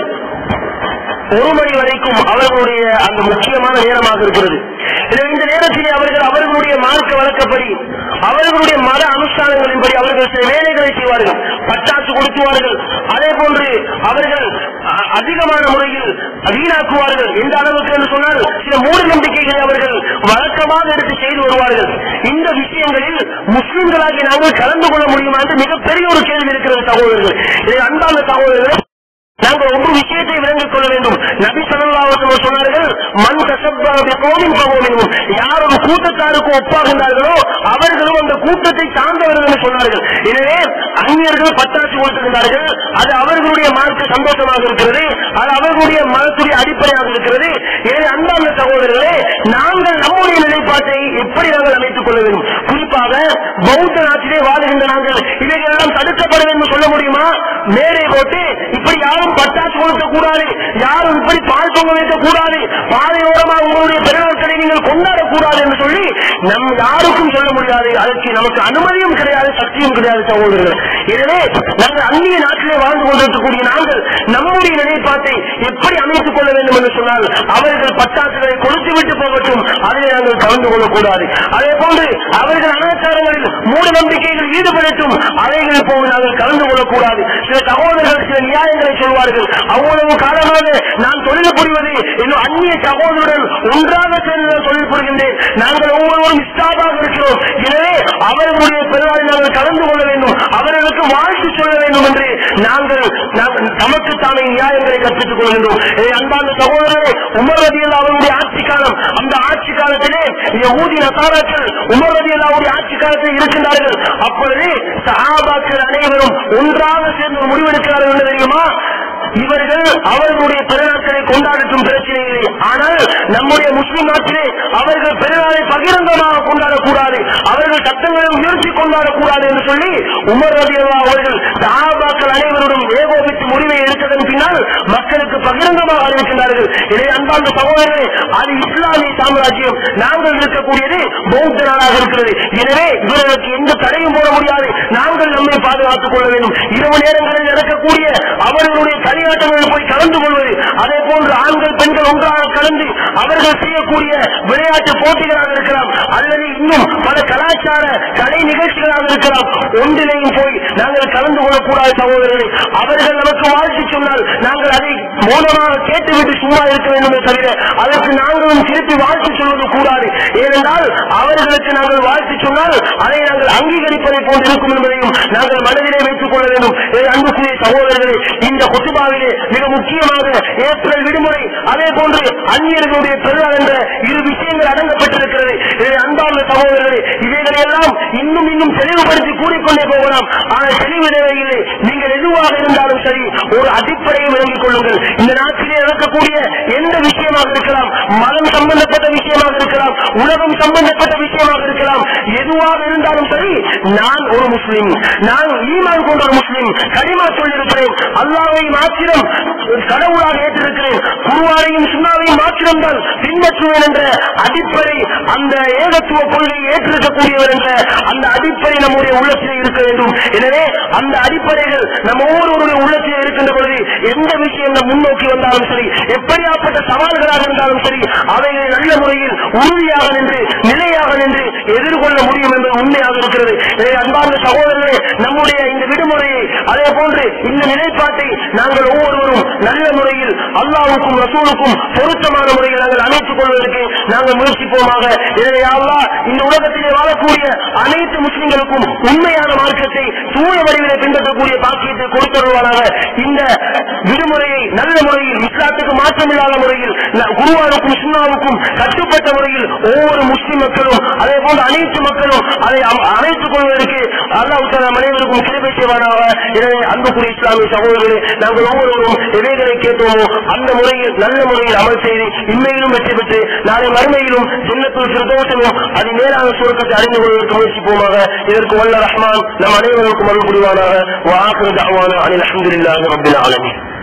ஒரு மணி வரைக்கும் அவர்களுடைய அந்த முக்கியமான நேரமாக இருக்கிறது எனவே இந்த நேரத்திலே அவர்கள் அவர்களுடைய மார்க்க வழக்கப்படி அவர்களுடைய மத அனுஷ்டானங்களின்படி அவர்கள் சில வேலைகளை செய்வார்கள் பட்டாசு கொடுத்துவார்கள் அதே போன்று அவர்கள் அ- அதிகமான முறையில் வீணாக்குவார்கள் எந்த அளவுக்கு என்று சொன்னால் சில மூட நம்பிக்கைகளை அவர்கள் வழக்கமாக எடுத்து செய்து வருவார்கள் இந்த விஷயங்களில் முஸ்லிம்களாகி நாங்கள் கலந்து கொள்ள முடியுமா என்று மிகப்பெரிய ஒரு கேள்வி இருக்கிறது சகோதரர்கள் இதை அன்பான சகோதரர்கள் நாங்கள் ஒரு விஷயத்தை விளங்கிக் கொள்ள வேண்டும் நபி சல்லாஹ் சொன்னார்கள் மண் கசப்பாக கோவின் பகோவினும் யார் ஒரு கூட்டத்தாருக்கு ஒப்பாகின்றார்களோ அவர்களும் அந்த கூட்டத்தை சார்ந்தவர்கள் என்று சொன்னார்கள் எனவே அந்நியர்கள் பட்டாசு கொடுத்திருந்தார்கள் அது அவர்களுடைய மார்க்க சந்தோஷமாக இருக்கிறது அது அவர்களுடைய மனத்துடைய அடிப்படையாக இருக்கிறது எனவே அன்பான சகோதரர்களே நாங்கள் நம்முடைய நிலைப்பாட்டை எப்படி நாங்கள் அமைத்துக் கொள்ள வேண்டும் குறிப்பாக பௌத்த நாட்டிலே வாழுகின்ற நாங்கள் இவைகளெல்லாம் தடுக்கப்பட வேண்டும் சொல்ல முடியுமா மேலே போட்டு இப்படி யாரும் பட்டாசு கொளுத்த கூடாது யாரும் இப்படி பால் பொங்க வைக்க கூடாது பாதையோரமாக உங்களுடைய பிறநாட்களை நீங்கள் கொண்டாடக் கூடாது என்று சொல்லி நம் யாருக்கும் சொல்ல முடியாது அதற்கு நமக்கு அனுமதியும் கிடையாது சக்தியும் கிடையாது சகோதரர்கள் எனவே நாங்கள் அந்நிய நாட்டிலே வாழ்ந்து கொண்டிருக்கக்கூடிய நாங்கள் நம்முடைய நிலைப்பாட்டை எப்படி அமைத்துக் கொள்ள வேண்டும் என்று சொன்னால் அவர்கள் பட்டாசுகளை கொளுத்து விட்டு போகட்டும் அதில் நாங்கள் கலந்து கொள்ளக்கூடாது அதே போன்று அவர்கள் அனாச்சாரங்களில் மூட நம்பிக்கைகள் ஈடுபடட்டும் அவைகள் போது நாங்கள் கலந்து கொள்ளக்கூடாது சில சகோதரர்கள் சில நியாயங்களை சொல்வார்கள் அவ்வளவு காலமாக நான் தொழில் புரிவது இன்னும் அந்நிய சகோதரர்கள் ஒன்றாக சேர்ந்து நான் தொழில் புரிகின்றேன் நாங்கள் ஒவ்வொருவரும் இஸ்லாமாக இருக்கிறோம் எனவே அவர்களுடைய பெருவாள் நாங்கள் கலந்து கொள்ள வேண்டும் அவர்களுக்கு வாழ்த்து சொல்ல வேண்டும் என்று நாங்கள் நாங்கள் தமக்கு தாமே நியாயங்களை கற்பித்துக் கொள்கின்றோம் எனவே அன்பான சகோதரரை உமர் ரதியல் அவருடைய ஆட்சி காலம் அந்த ஆட்சி காலத்திலே யகூதி நசாராக்கள் உமர் ரதியல் அவருடைய ஆட்சி காலத்தில் இருக்கின்றார்கள் அப்பொழுது சஹாபாக்கள் அனைவரும் ஒன்றாக சேர்ந்து ஒரு முடிவெடுக்கிறார்கள் என்று தெரியுமா இவர்கள் அவர்களுடைய பெருநாட்களை கொண்டாடட்டும் பிரச்சனை இல்லை ஆனால் நம்முடைய முஸ்லிம் நாட்டிலே அவர்கள் பெருநாளை பகிரங்கமாக கொண்டாடக்கூடாது அவர்கள் சட்டங்களை உயர்த்தி கொண்டாடக்கூடாது என்று சொல்லி உமர் ரதியல்லா அவர்கள் சஹாபாக்கள் அனைவருடன் ஏகோபித்து முடிவை எடுத்ததன் பின்னால் மக்களுக்கு பகிரங்கமாக அறிவிக்கின்றார்கள் இதை அன்பார்ந்த சகோதரர்களே அது இஸ்லாமிய சாம்ராஜ்யம் நாங்கள் இருக்கக்கூடியது பௌத்த நாடாக இருக்கிறது எனவே இவர்களுக்கு எந்த தடையும் போட முடியாது நாங்கள் நம்மை பாதுகாத்துக் கொள்ள வேண்டும் இரவு நேரங்களில் நடக்கக்கூடிய அவர்களுடைய களியாட்டங்களில் போய் கலந்து கொள்வது அதே போன்று ஆண்கள் பெண்கள் ஒன்றாக கலந்து அவர்கள் செய்யக்கூடிய விளையாட்டு போட்டிகளாக இருக்கலாம் அல்லது இன்னும் பல கலாச்சார கலை நிகழ்ச்சிகளாக இருக்கலாம் ஒன்றிலையும் போய் நாங்கள் கலந்து கொள்ளக்கூடாது சகோதரர்களே அவர்கள் நமக்கு வாழ்த்து சொன்னால் நாங்கள் அதை மௌனமாக கேட்டுவிட்டு சும்மா இருக்க வேண்டுமே தவிர அதற்கு நாங்களும் திருப்பி வாழ்த்து சொல்வது கூடாது ஏனென்றால் அவர்களுக்கு நாங்கள் வாழ்த்து சொன்னால் அதை நாங்கள் அங்கீகரிப்பதை போன்று இருக்கும் என்பதையும் நாங்கள் மனதிலே வைத்துக் கொள்ள வேண்டும் எனவே அன்புக்குரிய சகோதரர்களே இந்த கொத்துபாவிலே மிக முக்கியமாக ஏப்ரல் விடுமுறை அதே போன்று அந்நியர்களுடைய பெருநாள் என்ற இரு விஷயங்கள் அடங்கப்பட்டிருக்கிறது எனவே அன்பார்ந்த சகோதரர்களே இவைகளை எல்லாம் இன்னும் இன்னும் தெளிவுபடுத்தி கூறிக்கொண்டே போகலாம் ஆனால் தெளிவு நிலையிலே நீங்கள் எதுவாக இருந்தாலும் சரி ஒரு அடிப்படையை விளங்கிக் கொள்ளுங்கள் இந்த நாட்டிலே நடக்கக்கூடிய எந்த விஷயமாக இருக்கலாம் மதம் சம்பந்தப்பட்ட விஷயமாக இருக்கலாம் உலகம் சம்பந்தப்பட்ட விஷயமாக இருக்கலாம் எதுவாக இருந்தாலும் சரி நான் ஒரு முஸ்லிம் நான் ஈமான் கொண்ட ஒரு முஸ்லிம் கடிமா சொல்லியிருக்கிறேன் அல்லாவை மாத்திரம் ஒரு கடவுளாக ஏற்றிருக்கிறேன் குருவானையும் சுண்ணாவையும் மாத்திரம் தான் பின்பற்றுவேன் என்ற அடிப்படை அந்த ஏகத்துவ கொள்கையை ஏற்றிருக்கக்கூடியவர் என்ற அந்த அடிப்படை நம்முடைய உள்ளத்திலே இருக்க வேண்டும் எனவே அந்த அடிப்படைகள் நம்ம ஒவ்வொருவருடைய உள்ளத்திலே இருக்கின்ற பொழுது எந்த விஷயங்கள் முன்னோக்கி வந்தாலும் சரி எப்படியாப்பட்ட சவால்களாக இருந்தாலும் சரி அவைகளை நல்ல முறையில் உறுதியாக நின்று நிலையாக நின்று எதிர்கொள்ள முடியும் என்பது உண்மையாக இருக்கிறது எனவே அன்பார்ந்த சகோதரர்களே நம்முடைய இந்த விடுமுறையை அதே போன்று இந்த நிலைப்பாட்டை நாங்கள் ஒவ்வொருவரும் நல்ல முறையில் அல்லாவுக்கும் ரசூலுக்கும் பொருத்தமான முறையில் நாங்கள் அமைத்துக் கொள்வதற்கு நாங்கள் முயற்சிப்போமாக எனவே அல்லாஹ் இந்த உலகத்திலே வாழக்கூடிய அனைத்து முஸ்லிம்களுக்கும் உண்மையான மார்க்கத்தை தூய வடிவிலே பின்பற்றக்கூடிய பாக்கியத்தை கொடுத்தருவானாக இந்த விடுமுறையை நல்ல முறையில் இஸ்லாத்துக்கு மாற்றமில்லாத முறையில் ந- குருவானுக்கும் சுண்ணாவுக்கும் கட்டுப்பட்ட முறையில் ஒவ்வொரு முஸ்லிம் மக்களும் அதே போன்று அனைத்து மக்களும் அதை அம்- அமைத்துக் கொள்வதற்கு அல்லாஹ் நம் அனைவருக்கும் கிருபை செய்வானாக எனவே அன்புக்குரிய இஸ்லாமிய சகோதரர்களே நாங்கள் ஒவ்வொருவரும் எவைகளை கேட்டோமோ அந்த முறையில் நல்ல முறையில் அமல் செய்து இன்மையிலும் வெற்றி பெற்று நாளை மறுமையிலும் ஜன்னத்துள் சிறுதோஷமும் அது மேலான சுருக்கத்தை அறிந்து கொள்வதற்கு முயற்சிப்போமாக இதற்கு வல்ல ரஹ்மான் நம் அனைவருக்கும் அருள் புரிவானாக வாக்குறு தாவான அனில் அஹமதுல்லாஹி ரப்பில் ஆலமீன்